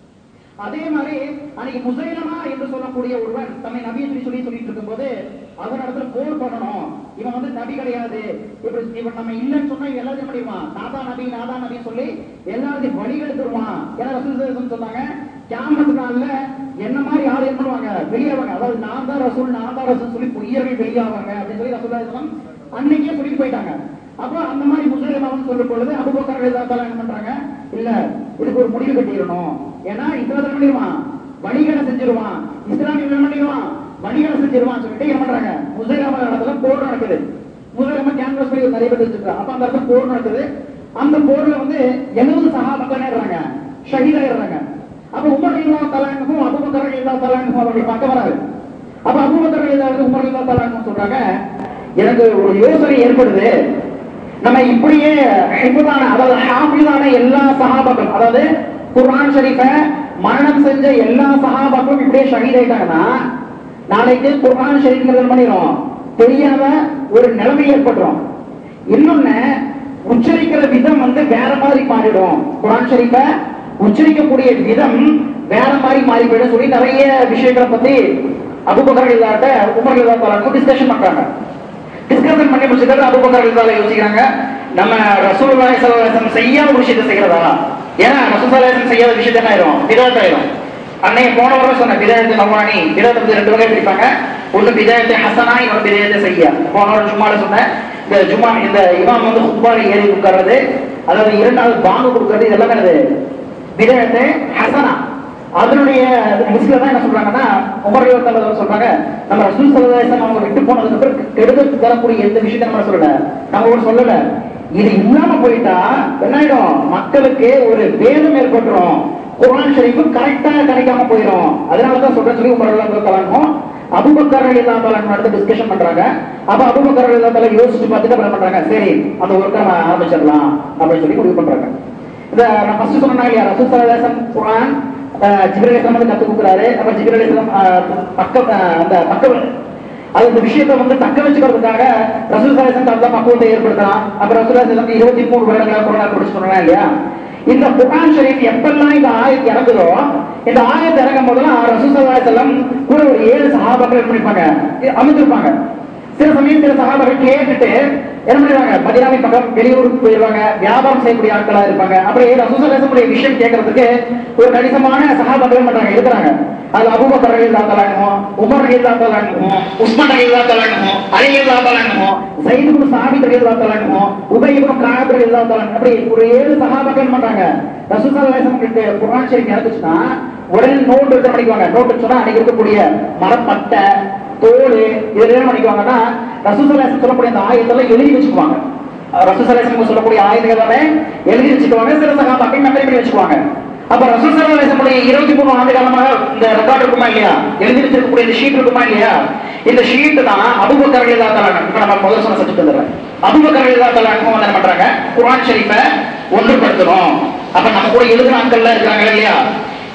அதே மாதிரி அன்னைக்கு முசைலமா என்று சொல்லக்கூடிய ஒருவன் தன்னை நபியை சொல்லி சொல்லி சொல்லிட்டு இருக்கும்போது அதன் இடத்துல போர் பண்ணணும் இவன் வந்து நபி கிடையாது இப்படி இவன் நம்ம இல்லைன்னு சொன்னா இவன் எல்லாத்தையும் பண்ணிடுவான் நாதா நபி நாதா நபின்னு சொல்லி எல்லாத்தையும் வழிகெடுத்துருவான் ஏன்னா ரசூல் ஸல்லல்லாஹு சொன்னாங்க கியாமத்து நாள்ல என்ன மாதிரி ஆள் என்ன பண்ணுவாங்க வெளியாவாங்க அதாவது நான் தான் ரசூல் நான் தான் ரசூல் சொல்லி பொய்யர்கள் வெளியாவாங்க அப்படின்னு சொல்லி ரசூல் ஸல்லல்லாஹு அன்னைக்கே சொல்லிட்டு போயிட்டாங்க அப்போ அந்த மாதிரி முஸ்லிமாவும் சொல்லும் பொழுது அபுபக்கர் ரலியல்லாஹு என்ன பண்றாங்க இல்ல இதுக்கு ஒரு முடிவு கட்டிடணும் ஏன்னா இஸ்லாத்துல பண்ணிடுவான் வழிகளை செஞ்சிருவான் இஸ்லாம் என்ன பண்ணிடுவான் வழிகளை செஞ்சிருவான் சொல்லிட்டு என்ன பண்றாங்க முஸ்லிமா இடத்துல போர் நடக்குது முஸ்லிமா கேன்வாஸ் பண்ணி நிறைய பேர் வச்சிருக்காங்க அப்ப அந்த இடத்துல போர் நடக்குது அந்த போர்ல வந்து எழுபது சகாபாக்கள் நேடுறாங்க ஷஹீதாயிடுறாங்க அப்ப உமர் இல்லா தலானுக்கும் அபுபக்கர் இல்லா தலானுக்கும் அவர்கள் பார்க்க வராது அப்ப அபுபக்கர் இல்லா உமர் இல்லா தலானுக்கும் சொல்றாங்க எனக்கு ஒரு யோசனை ஏற்படுது நம்ம இப்படியே ஹிஃபுதான அதாவது ஹாஃபிதான எல்லா சஹாபாக்கள் அதாவது குர்ஆன் ஷரீஃபை மரணம் செஞ்ச எல்லா சஹாபாக்களும் இப்படியே ஷஹீத் ஆயிட்டாங்கன்னா நாளைக்கு குர்ஆன் ஷரீஃப் என்ன பண்ணிடும் தெரியாத ஒரு நிலைமை ஏற்பட்டுரும் இன்னொன்னு உச்சரிக்கிற விதம் வந்து வேற மாதிரி மாறிடும் குர்ஆன் ஷரீஃபை உச்சரிக்கக்கூடிய விதம் வேற மாதிரி மாறி போயிடும் சொல்லி நிறைய விஷயங்களை பத்தி அபுபக்கர் இல்லாட்ட உமர் இல்லாத டிஸ்கஷன் பண்றாங்க டிஸ்கஷன் பண்ணி முடிச்சதுக்கு அபுபக்கர் ரலியல்லாஹு யோசிக்கிறாங்க நம்ம ரசூலுல்லாஹி ஸல்லல்லாஹு அலைஹி வஸல்லம் செய்யாத ஒரு விஷயத்தை செய்யறதா ஏன்னா ரசூல் ஸல்லல்லாஹு அலைஹி வஸல்லம் செய்யாத விஷயத்தை என்ன ஆயிரும் பிதாத் ஆயிரும் அன்னைக்கு போன வாரம் சொன்ன பிதாயத்து நவானி பிதாத்தை பத்தி ரெண்டு வகை பிரிப்பாங்க ஒண்ணு பிதாயத்தை ஹசனா இன்னொரு பிதாயத்தை செய்யா போன வாரம் ஜும்மால சொன்னேன் இந்த ஜும்மா இந்த இமாம் வந்து குத்பால ஏறி உட்கார்றது அதாவது இரண்டாவது பாங்கு கொடுக்கறது இதெல்லாம் என்னது பிதாயத்தை ஹசனா அதனுடைய லிஸ்ட்ல தான் என்ன சொல்றாங்கன்னா உமர் தலைவர் சொல்றாங்க நம்ம ரசூல் சல்லல்லாஹு அவங்க விட்டு போனதுக்கு அப்புறம் கெடுதல் தரக்கூடிய எந்த விஷயத்தை நம்ம சொல்லல நம்ம ஒரு சொல்லல இது இல்லாம போயிட்டா என்ன ஆயிடும் மக்களுக்கு ஒரு வேதம் ஏற்பட்டுரும் குர்ஆன் ஷரீஃப் கரெக்டா கிடைக்காம போயிடும் அதனால தான் சொல்றேன் சொல்லி உமர் ரலியல்லாஹு தஆலாவும் அபூபக்கர் ரலியல்லாஹு தஆலா அடுத்து டிஸ்கஷன் பண்றாங்க அப்ப அபூபக்கர் ரலியல்லாஹு தஆலா யோசிச்சு பார்த்துட்டு அப்புறம் பண்றாங்க சரி அந்த ஒர்க்கை நம்ம ஆரம்பிச்சிடலாம் அப்படின்னு சொல்லி முடிவு பண்றாங்க இந்த நான் ஃபர்ஸ்ட் சொன்னா இல்லையா ரசூல் சல்லல்லாஹு அலைஹி வஸல்லம் குர்ஆன் ஜிப்ரீல் இஸ்லாம் வந்து கத்து கொடுக்குறாரு அப்ப ஜிப்ரீல் இஸ்லாம் பக்கம் அந்த பக்கம் அது இந்த விஷயத்தை வந்து தக்க வச்சுக்கிறதுக்காக ரசூல் சாலேசன் அந்த பக்குவத்தை ஏற்படுத்தலாம் அப்ப ரசூல் சாலேசன் இருபத்தி மூணு வருடங்களா கொரோனா குடிச்சு சொன்னா இல்லையா இந்த குர்ஆன் ஷரீஃப் எப்பெல்லாம் இந்த ஆயத்து இறங்குதோ இந்த ஆயத்து இறங்கும் போதெல்லாம் ரசூல் சாலேசன் கூட ஒரு ஏழு சஹாபாக்கள் என்ன பண்ணிருப்பாங்க அமைந்திருப்பாங்க சில சமயம் சில சகாபாக்கள் கேட்டுட்டு என்ன பண்ணிடுவாங்க மதினாவை பக்கம் வெளியூருக்கு போயிடுவாங்க வியாபாரம் செய்யக்கூடிய ஆட்களா இருப்பாங்க அப்படியே ரசூசலேசனுடைய விஷயம் கேட்கறதுக்கு ஒரு கணிசமான சகாபாக்கள் பண்றாங்க இருக்கிறாங்க அது அபூபக்கர் ரலியல்லாஹு தஆலா அன்ஹு உமர் ரலியல்லாஹு தஆலா அன்ஹு உஸ்மான் ரலியல்லாஹு தஆலா அன்ஹு அலி ரலியல்லாஹு தஆலா அன்ஹு ஸைத் இப்னு சாபித் ரலியல்லாஹு தஆலா அன்ஹு உபய் இப்னு கஅப் ரலியல்லாஹு தஆலா அன்ஹு அப்படி ஒரு ஏழு சகாபாக்கள் பண்றாங்க ரசூல் ஸல்லல்லாஹு அலைஹி வஸல்லம் குர்ஆன் ஷரீஃப் இறங்குச்சுன்னா உடனே நோட் எடுத்து படிக்குவாங்க நோட் சொன்னா அன்னைக்கு இருக்கக்கூடிய மரப்பட்டை தோல் இதுல என்ன பண்ணிக்குவாங்கன்னா ரசூசலாசம் சொல்லக்கூடிய அந்த ஆயத்தெல்லாம் எழுதி வச்சுக்குவாங்க ரசூசலாசம் சொல்லக்கூடிய ஆயுதங்கள் எல்லாமே எழுதி வச்சுக்குவாங்க சில சகாபாக்கள் மெமரி பண்ணி வச்சுக்குவாங்க அப்ப ரசூசலாசமுடைய இருபத்தி மூணு ஆண்டு காலமாக இந்த ரெக்கார்ட் இருக்குமா இல்லையா எழுதி வச்சிருக்கக்கூடிய இந்த ஷீட் இருக்குமா இல்லையா இந்த ஷீட் தான் அபுபக்கர் எழுதா தலாங்க இப்ப நம்ம முதல் சொன்ன சப்ஜெக்ட் வந்துடுறேன் அபுபக்கர் எழுதா தலாங்க வந்து என்ன பண்றாங்க குர்ஆன் ஷரீஃபை ஒன்றுபடுத்தணும் அப்ப நம்ம கூட எழுதுன ஆட்கள்லாம் இருக்கிறாங்க இல்லையா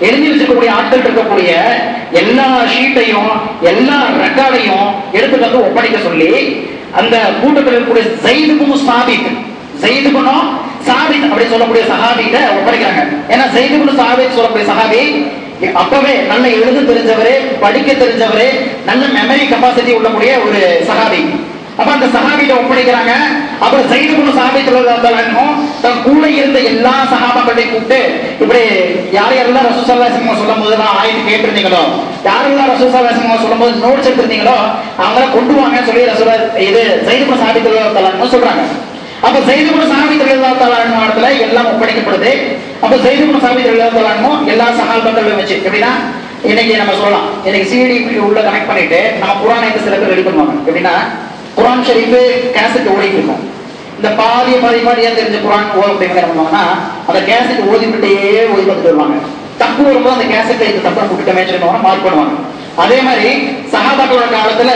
எழுதி வச்சிருக்கக்கூடிய ஆட்கள் இருக்கக்கூடிய எல்லா ஷீட்டையும் எல்லா ரெக்கார்டையும் எடுத்து வந்து ஒப்படைக்க சொல்லி அந்த கூட்டத்தில் இருக்கக்கூடிய ஜெயிதுக்கும் சாபித் ஜெயிதுகுனும் சாபித் அப்படி சொல்லக்கூடிய சஹாபிகிட்ட ஒப்படைக்கிறாங்க ஏன்னா ஜெயிதுகுனு சாபித் சொல்லக்கூடிய சஹாபி அப்பவே நல்ல எழுத தெரிஞ்சவரு படிக்க தெரிஞ்சவரு நல்ல மெமரி கெப்பாசிட்டி உள்ளக்கூடிய ஒரு சஹாபி அப்ப அந்த சஹாபிட்ட ஒப்படைக்கிறாங்க அப்புறம் சைடு குழு சஹாபி தொழிலாளர்களும் தன் கூட இருந்த எல்லா சஹாபாக்களையும் கூப்பிட்டு இப்படி யார் யாரெல்லாம் ரசூசல்லாசம் சொல்லும் போது நான் ஆயிட்டு கேட்டிருந்தீங்களோ யாரெல்லாம் ரசூசல்லாசம் சொல்லும் போது நோட்ஸ் எடுத்திருந்தீங்களோ அவங்கள கொண்டு வாங்கன்னு சொல்லி ரசூலா இது சைடு குழு சஹாபி தொழிலாளர்களும் சொல்றாங்க அப்ப செய்துகுண சாமி தொழிலாளர் இடத்துல எல்லாம் ஒப்படைக்கப்படுது அப்ப செய்துகுண சாமி தொழிலாளர் எல்லா சகால்பங்களையும் வச்சு எப்படின்னா இன்னைக்கு நம்ம சொல்லலாம் இன்னைக்கு சிடி உள்ள கனெக்ட் பண்ணிட்டு நம்ம குரானை சில பேர் ரெடி பண்ணுவாங்க எப்படின்னா குரான் ஷரீஃப் கேசட் ஓடிட்டு இருக்கும் இந்த பாதிய பாதி பாதியா தெரிஞ்ச குரான் ஓத அப்படிங்கிற என்ன பண்ணுவாங்கன்னா அந்த கேசட் ஓதிக்கிட்டே ஓதி பார்த்துட்டு வருவாங்க தப்பு வரும்போது அந்த கேசட்ல இந்த தப்பை விட்டுட்டமே சொல்லி மார்க் பண்ணுவாங்க அதே மாதிரி சகாபாக்களோட காலத்துல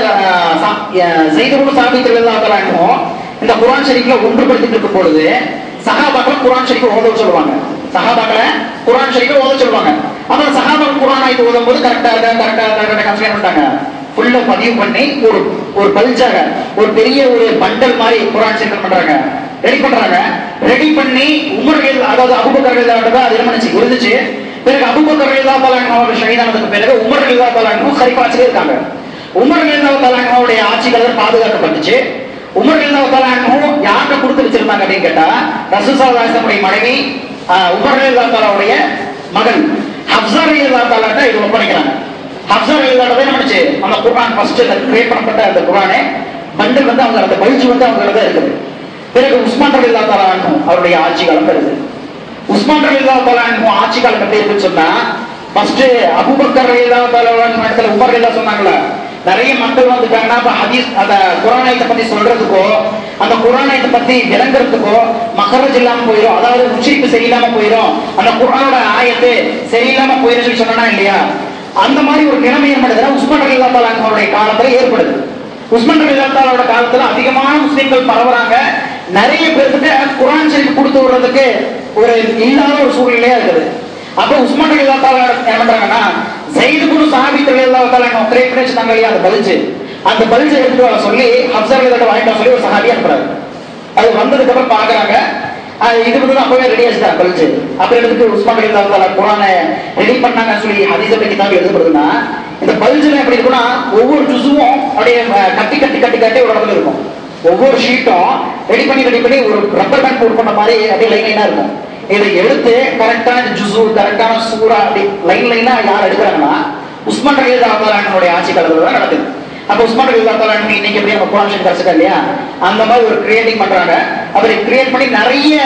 செய்தகுண சாமி தொழிலாளர் இந்த குரான் ஷரீஃப்ல ஒன்றுபடுத்திட்டு இருக்கும் பொழுது சஹாபாக்கள் குரான் ஷரீஃப் ஓத சொல்லுவாங்க சஹாபாக்களை குரான் ஷரீஃப் ஓத சொல்லுவாங்க அப்புறம் சஹாபாக்கள் குரான் ஆயத்து ஓதும் போது கரெக்டா இருக்கா கரெக்டா இருக்கா கரெக்டா கன்சிடர் பண்ணிட்டாங்க ஃபுல்லா பதிவு பண்ணி ஒரு ஒரு பல்ஜாக ஒரு பெரிய ஒரு பண்டல் மாதிரி குரான் ஷரீஃப் பண்றாங்க ரெடி பண்றாங்க ரெடி பண்ணி உமர்கள் அதாவது அபுபக்கர்கள் அது என்ன பண்ணுச்சு இருந்துச்சு பிறகு அபுபக்கர் இல்லா தலாங்க ஷஹீதானதுக்கு பிறகு உமர் இல்லா தலாங்க ஹரிபாச்சிலே இருக்காங்க உமர் இல்லா தலாங்கோடைய ஆட்சி கலர் பாதுகாக்கப்பட்டுச்சு உமர் இல்லாத்தாலும் யார்கிட்ட கொடுத்து வச்சிருந்தாங்க அப்படின்னு கேட்டா ரசூசாவுடைய மனைவி உமர் இல்லாத்தாலுடைய மகன் ஹப்சார் இல்லாத்தாலாட்ட இது ஒப்படைக்கிறாங்க ஹப்சார் இல்லாத என்ன பண்ணுச்சு அந்த குரான் ஃபர்ஸ்ட் கிரியேட் பண்ணப்பட்ட அந்த குரானே பண்டில் வந்து அவங்க அந்த பயிற்சி வந்து அவங்க தான் இருக்குது பிறகு உஸ்மான் ரவி இல்லாத்தாலும் அவருடைய ஆட்சி காலம் வருது உஸ்மான் ரவி இல்லாத்தாலும் ஆட்சி காலம் எப்படி இருக்குன்னு சொன்னா ஃபர்ஸ்ட் அபுபக்கர் ரவி இல்லாத்தாலும் இடத்துல உமர் இல்லா சொன்னாங்களா நிறைய மக்கள் வந்துட்டாங்கன்னா அப்ப ஹதீஸ் அந்த குரானாயத்தை பத்தி சொல்றதுக்கோ அந்த குரானாயத்தை பத்தி விளங்குறதுக்கோ மகரஜ் இல்லாம போயிடும் அதாவது உச்சிரிப்பு சரியில்லாம போயிடும் அந்த குரானோட ஆயத்து சரியில்லாம போயிடும் சொல்லி சொன்னா இல்லையா அந்த மாதிரி ஒரு நிலைமை ஏற்படுதுன்னா உஸ்மான் ரலில்லா அவருடைய காலத்துல ஏற்படுது உஸ்மான் ரலில்லாத்தாலோட காலத்துல அதிகமான முஸ்லிம்கள் பரவுறாங்க நிறைய பேர்கிட்ட குரான் ஷரீஃப் கொடுத்து விடுறதுக்கு ஒரு இல்லாத ஒரு சூழ்நிலையா இருக்குது அப்ப உஸ்மான் ரலில்லாத்தால என்ன பண்றாங்கன்னா ஜெயிது குரு சாபி ரலில்லாத்தால என்ன கிரியேட் பண்ணி வச்சிருந்தாங்க இல்லையா அந்த பலிஜு அந்த பலிஜை எடுத்துட்டு வர சொல்லி ஹப்சர் ரலில்லாட்ட வாங்கிட்டு வர சொல்லி ஒரு சஹாபி அனுப்புறாரு அது வந்ததுக்கு அப்புறம் பாக்குறாங்க அது இது வந்து அப்பவே ரெடி ஆச்சுட்டாங்க பலிஜு அப்புறம் எடுத்துட்டு உஸ்மான் ரலில்லாத்தால குரானை ரெடி பண்ணாங்கன்னு சொல்லி ஹதீஸ் கிதாப் எழுதப்படுதுன்னா இந்த பலிஜுல எப்படி இருக்குன்னா ஒவ்வொரு ஜுசுவும் அப்படியே கட்டி கட்டி கட்டி கட்டி ஒரு இடத்துல இருக்கும் ஒவ்வொரு ஷீட்டும் ரெடி பண்ணி ரெடி பண்ணி ஒரு ரப்பர் பேண்ட் போட் பண்ண மாதிரி அப்படியே லைன் லைனா இருக்கும் இதை எடுத்து கரெக்டான ஜுசு கரெக்டான சூரா அப்படி லைன் லைனா யார் எடுக்கிறாங்கன்னா உஸ்மான் ரலி தாத்தாலானுடைய ஆட்சி காலத்துல தான் நடக்குது அப்ப உஸ்மான் ரலி தாத்தாலானு இன்னைக்கு எப்படி நம்ம குரான் கிடைச்சிட்டா இல்லையா அந்த மாதிரி ஒரு கிரியேட்டிங் பண்றாங்க அவரை கிரியேட் பண்ணி நிறைய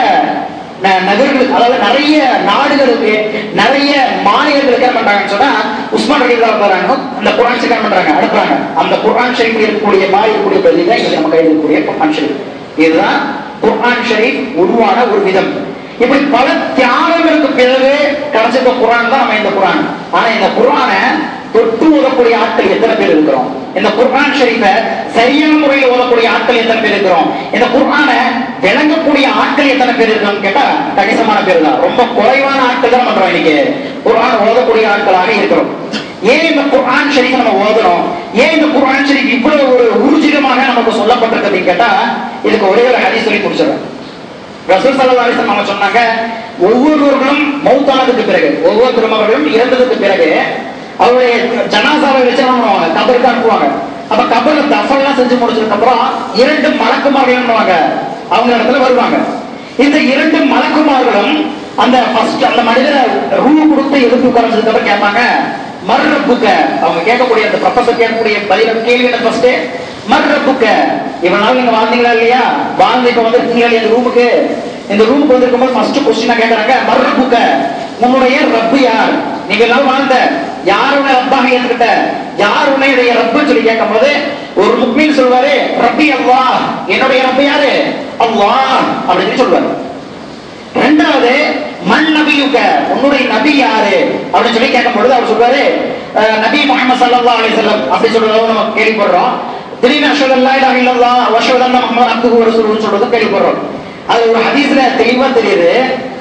நகர்கள் அதாவது நிறைய நாடுகளுக்கு நிறைய மாநிலங்களுக்கு என்ன பண்றாங்கன்னு சொன்னா உஸ்மான் ரலி தாத்தாலானு அந்த குரான் ஷரீஃப் பண்றாங்க அனுப்புறாங்க அந்த குரான் ஷரீஃப் இருக்கக்கூடிய மாதிரி இருக்கக்கூடிய பிரதி தான் இங்க நம்ம கையில் இருக்கக்கூடிய குரான் ஷரீஃப் இதுதான் குரான் ஷரீஃப் உருவான ஒரு விதம் இப்படி பல தியாகங்களுக்கு பிறகு கிடைச்சிருக்க குரான் தான் நம்ம இந்த குரான் ஆனா இந்த குரானை தொட்டு ஓதக்கூடிய ஆட்கள் எத்தனை பேர் இருக்கிறோம் இந்த குர்ஆன் ஷரீஃபை சரியான முறையில் ஓதக்கூடிய ஆட்கள் எத்தனை பேர் இருக்கிறோம் இந்த குர்ஆனை விளங்கக்கூடிய ஆட்கள் எத்தனை பேர் இருக்கோம் கேட்டா கணிசமான பேர் தான் ரொம்ப குறைவான ஆட்கள் தான் பண்றோம் இன்னைக்கு குர்ஆன் ஓதக்கூடிய ஆட்களாக இருக்கிறோம் ஏன் இந்த குர்ஆன் ஷரீஃப் நம்ம ஓதுறோம் ஏன் இந்த குர்ஆன் ஷரீஃப் இவ்வளவு ஒரு ஊர்ஜிதமாக நமக்கு சொல்லப்பட்டிருக்கு அப்படின்னு கேட்டா இதுக்கு ஒரே ஒரு ஹதீஸ் சொல்லி முடிச்சிடறேன் ரசூல் சல்லா அலிஸ்லாம் அவங்க சொன்னாங்க ஒவ்வொருவர்களும் மௌத்தானதுக்கு பிறகு ஒவ்வொரு திருமகளும் இறந்ததுக்கு பிறகு அவருடைய ஜனாசாவை வச்சு என்ன பண்ணுவாங்க கபருக்கு அனுப்புவாங்க அப்ப கபர்ல தஃபல்லாம் செஞ்சு முடிச்சதுக்கு அப்புறம் இரண்டு மலக்குமார்கள் என்ன பண்ணுவாங்க அவங்க இடத்துல வருவாங்க இந்த இரண்டு மலக்குமார்களும் அந்த ஃபர்ஸ்ட் அந்த மனிதரை ரூ கொடுத்து எதிர்ப்பு குறைஞ்சதுக்கு அப்புறம் கேட்பாங்க மர்ரப்புக்க அவங்க கேட்கக்கூடிய அந்த ப்ரொஃபசர் கேட்கக்கூடிய பதில் கேள்வி என்ன ஃபர்ஸ்ட் மர்ரப்புக்க இவ்வளவு நாள் நீங்க வாழ்ந்தீங்களா இல்லையா வாழ்ந்து இப்ப வந்து இந்த ரூமுக்கு இந்த ரூமுக்கு வந்திருக்கும்போது ஃபர்ஸ்ட் கொஸ்டினா கேக்குறாங்க மர்ரப்புக்க உன்னுடைய ரப்பு யார் நீங்க எல்லாம் வாழ்ந்த யார் உன்னை ரப்பாக ஏத்துக்கிட்ட யார் உன்னையுடைய ரப்பு சொல்லி கேட்கும் போது ஒரு முக்மீன் சொல்வாரு ரப்பி அவ்வா என்னுடைய ரப்பு யாரு அவ்வா அப்படின்னு சொல்லுவாரு ரெண்டாவது மண் நபியுக்க உன்னுடைய நபி யாரு அப்படின்னு சொல்லி கேட்கும் பொழுது அவர் சொல்வாரு அஹ், நபி முகமது சல்லா அலிசல்லம் அப்படி சொல்றதும் நம்ம கேள்விப்படுறோம் திடீர்னு அஷத் அல்லா இலா இல்லல்லா வஷத் அல்லா முஹம்மது அப்துஹு ரசூலுன்னு சொல்றதும் கேள்விப்படுறோம் அது ஒரு ஹதீஸ்ல தெளிவா தெரியுது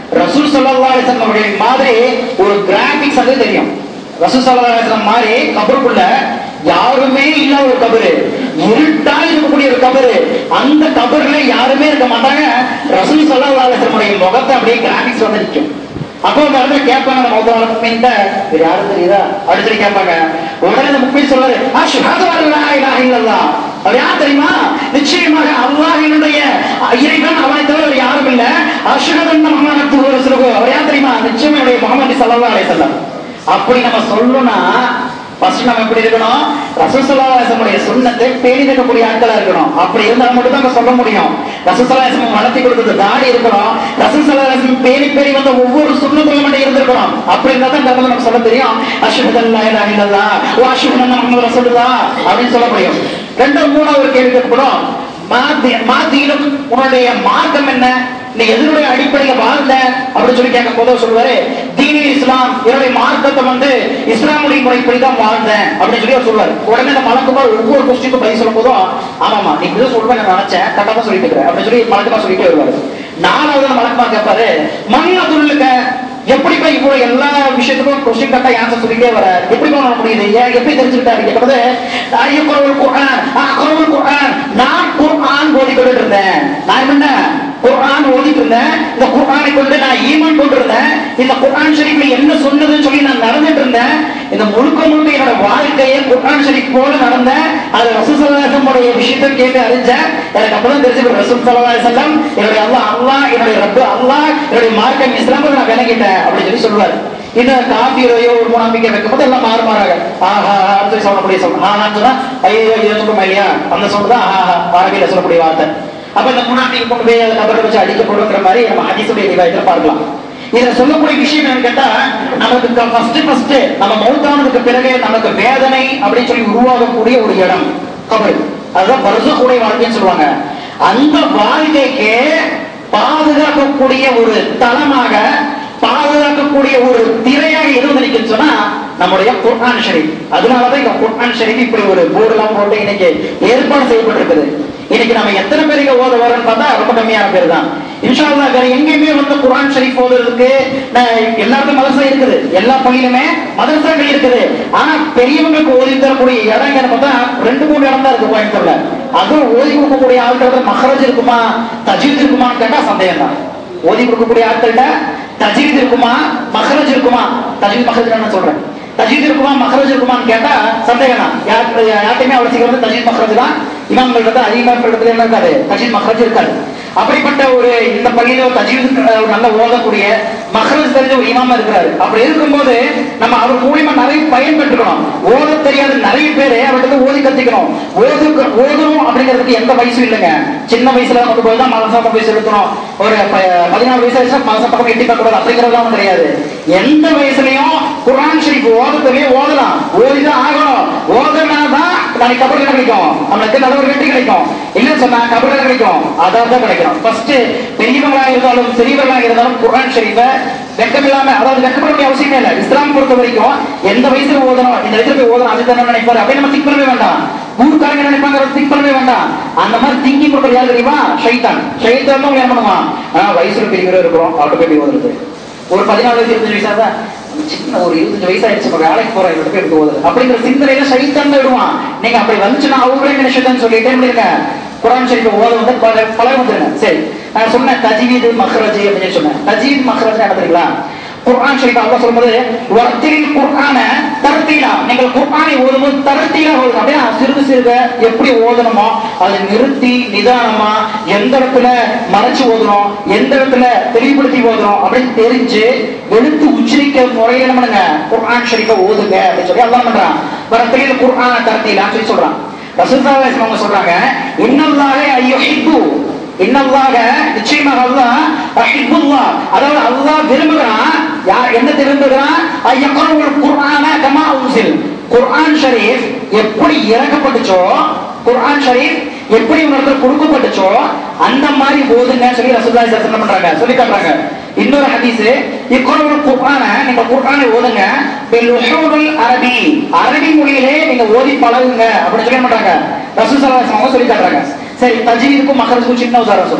ரசூல் ஸல்லல்லாஹு அலைஹி வஸல்லம் அவருடைய மாதிரி ஒரு கிராபிக்ஸ் அது தெரியும் ரசூல் ஸல்லல்லாஹு அலைஹி வஸல்லம் மாதிரி கபருக்குள்ள யாருமே இல்லாத ஒரு கபரு இருட்டா இருக்கக்கூடிய ஒரு கபரு அந்த கபர்ல யாருமே இருக்க மாட்டாங்க ரசூல் ஸல்லல்லாஹு அலைஹி வஸல்லம் உடைய முகத்தை அப்படியே கிராபிக்ஸ் வந்து நிற்கும் அப்போ அந்த இடத்துல கேட்பாங்க நம்ம மௌத்தவான முக்மீன்ட்ட இது யாரும் தெரியுதா அப்படின்னு சொல்லி கேட்பாங்க உடனே அந்த முக்மீன் சொல்றாரு அஷ்ஹது அன் லா இலாஹ இல்லல்லாஹ் அவர் யார் தெரியுமா நிச்சயமாக அல்லாஹ்வினுடைய இறைவன் அவனை தவிர வேறு யாரும் இல்ல அஷ்ஹது அன்ன முஹம்மது ரசூலுஹு அவர் யார் தெரியுமா நிச்சயமா என்னுடைய முஹம்மது ஸல்லல்லாஹு அலைஹி வஸல்லம் அப்படி நம்ம சொல்லணும்னா ஃபர்ஸ்ட் நம்ம எப்படி இருக்கணும் ரசூசல்லாசமுடைய சுண்ணத்தை பேணி இருக்கக்கூடிய ஆட்களா இருக்கணும் அப்படி இருந்தால் மட்டும் தான் நம்ம சொல்ல முடியும் ரசூசல்லாசம் வளர்த்தி கொடுத்தது தாடி இருக்கணும் ரசூசல்லாசம் பேணி பேணி வந்த ஒவ்வொரு சுண்ணத்தையும் மட்டும் இருந்திருக்கணும் அப்படி இருந்தா தான் இந்த நம்ம சொல்ல தெரியும் அஷ்ஹதல்லா இலாஹ இல்லல்லாஹ் வ அஷ்ஹது அன்ன முஹம்மது ரசூலுல்லாஹ் அப்படின்னு சொல்ல முடியும் ரெண்டு மூணாவது ஒரு கேள்வி கேட்கப்படும் மாத்தீனும் உன்னுடைய மார்க்கம் என்ன நீ எதனுடைய அடிப்படையில வாழ்ந்த அப்படின்னு சொல்லி கேட்கும் போது சொல்லுவாரு தீனி இஸ்லாம் என்னுடைய மார்க்கத்தை வந்து இஸ்லாமுடைய முறைப்படி தான் வாழ்ந்தேன் அப்படின்னு சொல்லி அவர் சொல்லுவாரு உடனே இந்த மலக்குமார் ஒவ்வொரு கொஸ்டினுக்கும் பதில் சொல்லும் போதும் ஆமாமா நீ இப்படி சொல்லுவேன் நான் நினைச்சேன் கரெக்டா தான் சொல்லிட்டு இருக்கிறேன் அப்படின்னு சொல்லி மலக்குமார் சொல்லிட்டே வருவாரு நாலாவது மலக்குமார் கேட்பாரு மணியாதுல்லுக்க எப்படி போய் இவ்வளவு எல்லா விஷயத்துக்கும் கொஸ்டின் கரெக்டா ஆன்சர் சொல்லிட்டே வர எப்படி பண்ண முடியுது ஏன் எப்படி தெரிஞ்சுக்கிட்டாரு கேட்கறது ஐயக்குறவல் குர்ஆன் அக்குறவல் குர்ஆன் நான் குர்ஆன் ஓதிக்கிட்டு இருந்தேன் நான் என்ன குர்ஆன் ஓதிட்டு இருந்தேன் இந்த குர்ஆனை கொண்டு நான் ஈமான் கொண்டு இருந்தேன் இந்த குர்ஆன் ஷரீஃப்ல என்ன சொன்னதுன்னு சொல்லி நான் நடந்துட்டு இருந்தேன் இந்த முழுக்க முழுக்க என்னோட வாழ்க்கையை குர்ஆன் ஷரீஃப் போல நடந்தேன் அது ரசூல் ஸல்லல்லாஹு அலைஹி வஸல்லம் விஷயத்தை கேட்டு அறிஞ்சேன் எனக்கு அப்பதான் தெரிஞ்சு ரசூல் ஸல்லல்லாஹு அலைஹி வஸல்லம் என்னுடைய அல்லாஹ் அல்லாஹ் என்னுடைய ரப்பு அல்லாஹ் என்னுடைய மார்க்கம் இஸ்லாம் நான் விளங்கிட்டேன் அப்படின்னு சொல்லி சொல்லுவாரு இன்னும் காபீரையோ ஒரு முனாபிக்கை வைக்கும் போது எல்லாம் மாறு மாறாக ஆஹா அப்படின்னு சொல்லி சொல்லக்கூடிய சொல்லும் ஆஹான்னு சொன்னா ஐயோ இதை சொல்லுமா இல்லையா அந்த சொல்லு தான் ஆஹா அரபியில சொல்லக்கூடிய வார்த்தை அப்ப இந்த முனாபிக்கு கொண்டு போய் அதை கபரை வச்சு அடிக்கப்படுங்கிற மாதிரி நம்ம ஹதீஸுடைய ரிவாயத்துல பார்க்கலாம் இதுல சொல்லக்கூடிய விஷயம் என்னன்னு கேட்டா நமக்கு ஃபர்ஸ்ட் ஃபர்ஸ்ட் நம்ம மௌத்தானதுக்கு பிறகு நமக்கு வேதனை அப்படின்னு சொல்லி உருவாகக்கூடிய ஒரு இடம் கபர் அதுதான் பரசுக்குடைய வாழ்க்கைன்னு சொல்லுவாங்க அந்த வாழ்க்கைக்கு பாதுகாக்கக்கூடிய ஒரு தளமாக பாதுகாக்கக்கூடிய ஒரு திரையாக எது வந்து நிக்குன்னு சொன்னா நம்முடைய குர்ஆன் ஷரீஃப் அதனாலதான் இங்க குர்ஆன் ஷரீஃப் இப்படி ஒரு போர்டு எல்லாம் போட்டு இன்னைக்கு ஏற்பாடு செய்யப்பட்டிருக்குது இன்னைக்கு நம்ம எத்தனை பேர் இங்க ஓத வரோம்னு பார்த்தா ரொம்ப கம்மியான பேர் தான் இன்ஷா அல்லாஹ் வேற எங்கேயுமே வந்து குர்ஆன் ஷரீஃப் ஓதுறதுக்கு நான் எல்லாருக்கும் மதரசா இருக்குது எல்லா பள்ளியிலுமே மதரசாக்கள் இருக்குது ஆனா பெரியவங்களுக்கு ஓதி தரக்கூடிய இடம் எங்கன்னு பார்த்தா ரெண்டு மூணு இடம் தான் இருக்கு கோயம்புத்தூர்ல அதுவும் ஓதி கொடுக்கக்கூடிய ஆட்கள் மஹரஜ் இருக்குமா தஜீத் இருக்குமான்னு கேட்டா சந்தேகம் தான் ஓதி கொடுக்கக்கூடிய ஆட்கள்கிட்ட தஜீத் இருக்குமா மஹரஜ் இருக்குமா தஜீத் மஹரஜ் நான் சொல்றேன் தஜீத் இருக்குமா மஹரஜ் இருக்குமான்னு கேட்டா சந்தேகம் தான் யார் யார்ட்டையுமே அவ்வளவு சீக்கிரம் வந்து தஜீத் மஹரஜ் தான் இமாம்கள் இடத்துல அதிகமாக இடத்துல என்ன இருக்காது தஜீத் மஹரஜ் இருக்காது அப்படிப்பட்ட ஒரு இந்த பள்ளியில ஒரு தஜீத் ஒரு நல்ல ஓதக்கூடிய மஹரஜ் தெரிஞ்ச ஒரு இமாமா இருக்கிறாரு அப்படி இருக்கும்போது நம்ம அவர் மூலியமா நிறைய பயன் பெற்றுக்கணும் ஓத தெரியாத நிறைய பேரு அவர்கிட்ட ஓதி கத்துக்கணும் ஓது ஓதணும் அப்படிங்கிறதுக்கு எந்த வயசும் இல்லைங்க சின்ன வயசுல கொண்டு போய் தான் மனசா போய் செலுத்தணும் ஒரு ப- பதினாறு வயசு ஆயிடுச்சா மனசா பக்கம் எட்டி பார்க்க கூடாது அப்படிங்கிறதுலாம் கிடையாது எந்த வயசுலயும் குர்ஆன் ஷரீஃப் ஓதத்துலயே ஓதலாம் ஓதிதான் ஆகணும் ஓதுனா தான் நாளைக்கு கபடி கிடைக்கும் நம்மளுக்கு நல்ல ஒரு வெற்றி கிடைக்கும் இல்லைன்னு சொன்னா கபடி கிடைக்கும் அதான் தான் கிடைக்கும் ஃபர்ஸ்ட் பெரியவங்களா இருந்தாலும் சிறியவர்களா இருந்தாலும் குர்ஆன் ஷரீஃபை வெக்கம் இல்லாம அதாவது வெக்கப்பட வேண்டிய அவசியமே இல்லை இஸ்லாம் பொறுத்த வரைக்கும் எந்த வயசுல ஓதணும் இந்த வயசுல போய் ஓதணும் அது தானே நினைப்பாரு அப்படியே நம்ம திங்க் பண்ணவே வேண்டாம் ஊருக்காரங்க நினைப்பாங்க திங்க் பண்ணவே வேண்டாம் அந்த மாதிரி திங்கிங் கொடுக்குறது யார் தெரியுமா ஷைத்தான் ஷைத்தான் தான் என்ன பண்ணுவான் ஆஹ் வயசுல பெரியவரா இருக்கிறோம் அவர்கிட்ட போய் ஓதுறது ஒரு பதினாலு வயசு இருபத்தஞ்சு வயசா தான் சின்ன ஒரு இருபத்தஞ்சு வயசு ஆயிடுச்சு இப்ப வேலைக்கு போற இவர்கிட்ட போய் எடுத்து ஓதுறது அப்படிங்கிற சிந்தனையில சைத்தான் தான் விடுவான் நீங்க அப்படி வந்துச்சுன்னா அவங்களே நினைச்சதுன்னு சொல்லிட்டே முடியுங்க குரான் ஷரீஃப் ஓத வந்து பல பல வந்துருங்க சரி நான் சொன்னேன் தஜ்வீது மஹ்ரஜ் அப்படின்னு சொன்னேன் தஜ்வீத் மஹ்ரஜ் என்ன தெரியுங்களா குர்ஆன் ஷரீஃப் அல்லாஹ் சொல்லும்போது வர்த்தில் குர்ஆன தர்த்தீலா நீங்கள் குர்ஆனை ஓதும்போது தர்த்தீலா ஓதுங்க அப்படியே சிறுக சிறுக எப்படி ஓதணுமோ அதை நிறுத்தி நிதானமா எந்த இடத்துல மறைச்சு ஓதணும் எந்த இடத்துல தெளிவுபடுத்தி ஓதணும் அப்படின்னு தெரிஞ்சு எழுத்து உச்சரிக்க முறையில என்ன பண்ணுங்க குர்ஆன் ஷரீஃபை ஓதுங்க அப்படின்னு சொல்லி அல்லாஹ் பண்றான் வர்த்தில் குர்ஆன தர்த்தீலான்னு சொல்லி சொல்றான் ரசூலுல்லாஹி அவங்க சொல்றாங்க இன்னல்லாஹே ஐயுஹிப்பு இன்னல்லாக நிச்சயமாக அல்லாஹ் ரஹிபுல்லாஹ் அதாவது அல்லாஹ் விரும்புகிறான் யார் என்ன விரும்புகிறான் ஐயக்கரவுல் குர்ஆன கமா உன்சில் குர்ஆன் ஷரீஃப் எப்படி இறக்கப்பட்டுச்சோ குர்ஆன் ஷரீஃப் எப்படி உங்களுக்கு கொடுக்கப்பட்டுச்சோ அந்த மாதிரி ஓதுங்க சொல்லி ரசூலுல்லாஹி ஸல்லல்லாஹு அலைஹி பண்றாங்க சொல்லி காட்டுறாங்க இன்னொரு ஹதீஸ் இக்குறவுல் குர்ஆன நீங்க குர்ஆனை ஓதுங்க பில் உஹூருல் அரபி அரபி மொழியிலே நீங்க ஓதி பழகுங்க அப்படின்னு சொல்லி என்ன பண்றாங்க ரசூல் ஸல்லல்லாஹு அலைஹி வஸல்லம் சொல்லி காட்டுறாங்க சரி தஜ்வீதுக்கும் மஹரஜுக்கும் சின்ன உதாரணம் சொல்றேன்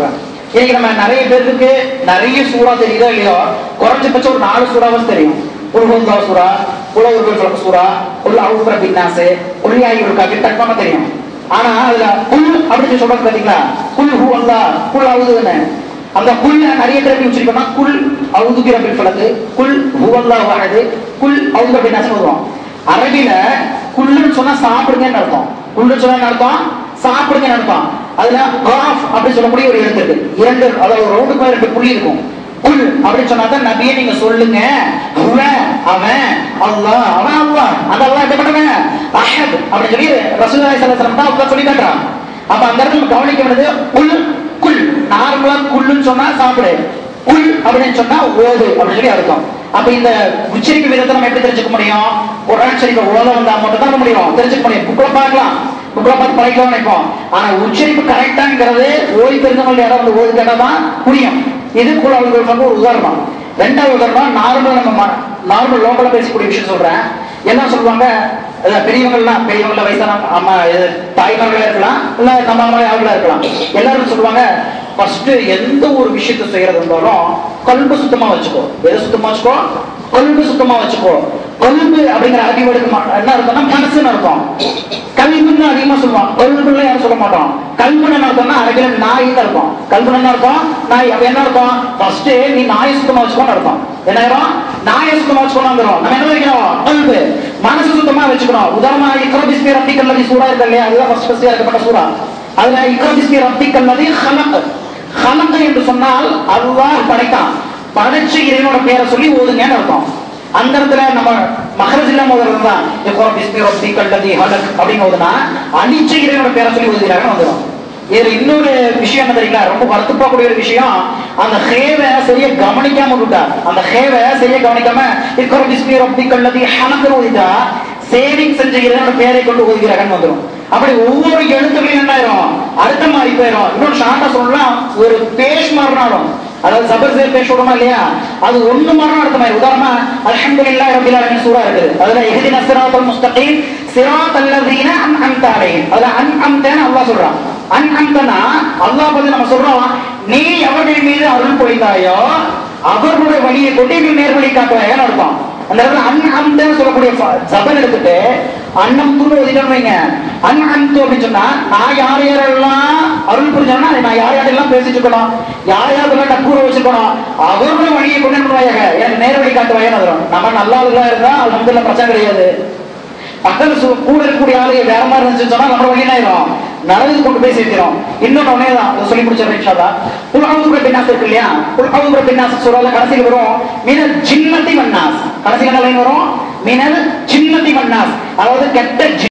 இன்னைக்கு நம்ம நிறைய பேருக்கு நிறைய சூறா தெரியுதோ இல்லையோ குறைஞ்சபட்சம் ஒரு நாலு சூறாவது தெரியும் உல்ஹுல்லா சூரா உலகுகள் சொல்ல சூரா உல் அவுஃபர பின்னாசு உல்லியாயி ஒரு காப்பி தக்கமா தெரியும் ஆனா அதுல குல் அப்படின்னு சொல்றது பாத்தீங்களா குல் ஹூ அல்லா குல் அவுதுன்னு அந்த குல் நிறைய பேர் எப்படி வச்சிருக்கோம்னா குல் அவுதுகிற பில் ஃபலது குல் ஹூ அல்லா வாஹது குல் அவுது பின்னாசு வருவோம் அரபில குல்லுன்னு சொன்னா சாப்பிடுங்கன்னு அர்த்தம் குல்லுன்னு சொன்னா என்ன அர்த்தம் சாப்பிடுங்கன்னு அர்த்தம் அதுல காஃப் அப்படி சொல்லக்கூடிய ஒரு எழுத்து இருக்கு இரண்டு அதாவது ஒரு ரவுண்டுக்கு மேல ரெண்டு புள்ளி இருக்கும் குல் அப்படின்னு சொன்னா தான் நபியே நீங்க சொல்லுங்க ஹுவ அவன் அல்லாஹ் அவன் அல்லாஹ் அந்த அல்லாஹ் எப்படிப்பட்டவன் அஹத் அப்படின்னு சொல்லி ரசூலுல்லாஹி ஸல்லல்லாஹு அலைஹி வஸல்லம் தான் அல்லாஹ் சொல்லி காட்டுறான் அப்ப அந்த இடத்துல நம்ம கவனிக்க வேண்டியது குல் குல் நார்மலா குல்லுன்னு சொன்னா சாப்பிடு குல் அப்படின்னு சொன்னா ஓது அப்படின்னு சொல்லி அர்த்தம் அப்ப இந்த உச்சரிப்பு விதத்தை நம்ம எப்படி தெரிஞ்சுக்க முடியும் குரான் ஷரீஃபை ஓத வந்தா மட்டும் தான் முடியும் தெரிஞ்சுக்க முடியும் புக்ல பார்க்கலாம் புக்ல பார்த்து படிக்கலாம் நினைப்போம் ஆனா உச்சரிப்பு கரெக்டாங்கிறது ஓதி தெரிஞ்சவங்க யாராவது வந்து ஓதி கேட்டா தான் புரியும் இது கூட அவங்களுக்கு வந்து ஒரு உதாரணம் ரெண்டாவது உதாரணம் நார்மல் நம்ம நார்மல் லோக்கல்ல பேசக்கூடிய விஷயம் சொல்றேன் என்ன சொல்லுவாங்க அஹ் பெரியவங்கலாம் பெரியவங்கள வயசான அம்மா இது தாய்மார்களா இருக்கலாம் இல்ல நம்ம அம்மா அவங்களா இருக்கலாம் எல்லாரும் சொல்லுவாங்க ஃபர்ஸ்ட் எந்த ஒரு விஷயத்தை செய்யறது இருந்தாலும் கல்பு சுத்தமா வச்சுக்கோ எதை சுத்தமா வச்சுக்கோ கல்பு சுத்தமா வச்சுக்கோ கல்பு அப்படிங்கிற அரபி வேர்டுக்கு மா- என்ன அர்த்தம்னா மனசுன்னு அர்த்தம் கல்புன்னு அதிகமா சொல்லுவான் கல்புல யாரும் சொல்ல மாட்டோம் கல்புன்னு என்ன அர்த்தம்னா அரபில நாயின்னு அர்த்தம் கல்புன்னு என்ன அர்த்தம் நாய் அப்ப என்ன அர்த்தம் ஃபர்ஸ்ட் நீ நாயை சுத்தமா வச்சுக்கோன்னு அர்த்தம் என்ன ஆயிரும் நாயை சுத்தமா வச்சுக்கோன்னு வந்துரும் நம்ம என்ன வைக்கணும் கல்பு மனசு சுத்தமா வச்சுக்கணும் உதாரணமா இக்ரா பிஸ்மி ரப்பிக்கல் லதி சூரா இருக்கு இல்லையா அதுதான் ஃபர்ஸ்ட் ஃபர்ஸ்ட் இறக்கப்பட்ட சூரா அதுல இக்ரா பிஸ்மி ரப்பிக்கல் லதி ஹலக் ஹலக் என்று சொன்னால் அல்லாஹ் படைத்தான் படைச்ச இறைவனோட பேரை சொல்லி ஓதுங்கன்னு அர்த்தம் அந்த இடத்துல நம்ம மகரஜில்லா முதல்ல தான் இக்ரா பிஸ்மி ரப்பிக்கல் லதி ஹலக் அப்படின்னு ஓதுனா அழிச்ச இறைவனோட பேரை சொல்லி ஓதுகிறாங்கன்னு வந்துடும் இதுல இன்னொரு விஷயம் என்ன தெரியுங்களா ரொம்ப வருத்தப்படக்கூடிய ஒரு விஷயம் அந்த ஹேவை சரியா கவனிக்காம விட்டார் அந்த ஹேவை சரியா கவனிக்காம இக்கர பிஸ்மி ரப்பி கல்லதி ஹனக்கர் ஓதிட்டா சேவிங் செஞ்ச இறைவனோட பேரை கொண்டு ஓதுகிறாங்கன்னு வந்துடும் அப்படி ஒவ்வொரு எழுத்துக்களையும் என்ன ஆயிரும் அடுத்த மாதிரி போயிடும் இன்னொரு ஷார்ட்டா சொல்லலாம் ஒரு பேஷ் மாறினாலும் அதாவது சபர் சேர் பேஷ் விடுமா இல்லையா அது ஒண்ணு மாறினா அடுத்த மாதிரி உதாரணமா அல்ஹம்துலில்லாஹி ரப்பில் ஆலமீன் சூரா இருக்குது அதுல இஹ்தின ஸிராத்தல் முஸ்தகீம் ஸிராத்தல் லதீன அன்அம்த அலைஹிம் அதுல அன்அம்தன அல்லாஹ் சொல்றான் அன்அம்தனா அல்லாஹ் பத்தி நம்ம சொல்றோம் நீ அவர்கள் மீது அருள் பொழிந்தாயோ அவர்களுடைய வழியை கொண்டு நீ நேர்வழி காட்டுவாயன்னு அர்த்தம் அந்த இடத்துல அன்அம்தன்னு சொல்லக்கூடிய ஃப- ஜபர் எடுத்துட்டு அன்னம் தூண்டு ஒதுக்கணும் வைங்க அன்அம்து அப்படின்னு சொன்னா நான் யார் யாரெல்லாம் அருள் புரிஞ்சானா நான் யார் யாரெல்லாம் பேசிட்டு இருக்கணும் யார் யாரெல்லாம் நட்புற வச்சிருக்கணும் அவர்களுடைய வழியை கொண்டு என்ன பண்ணுவாங்க எனக்கு நேர்வழி காட்டுவாயன்னு வரும் நம்ம நல்ல ஆளுகளா இருந்தா அல்ஹம்துலில்லாஹ் பிரச்சனை கிடையாது பக்கத்துல சு- கூட இருக்கக்கூடிய ஆளு வேற மாதிரி இருந்துச்சுன்னு சொன்னா நம்ம வழி என்ன ஆயிரும் நல்லது கொண்டு போய் சேர்க்கிறோம் இன்னொன்னு ஒன்னே தான் அதை சொல்லி முடிச்சிடறேன் இன்ஷால்லா குல் அவுது பின்னாஸ் இருக்கு இல்லையா குல் அவுது பின்னாஸ் சூறால கடைசியில் வரும் மினல் ஜின்னதி வன்னாஸ் கடைசியில் என்ன லைன் வரும் மினல் ஜின்னதி வன்னாஸ் அதாவது கெட்ட ஜி-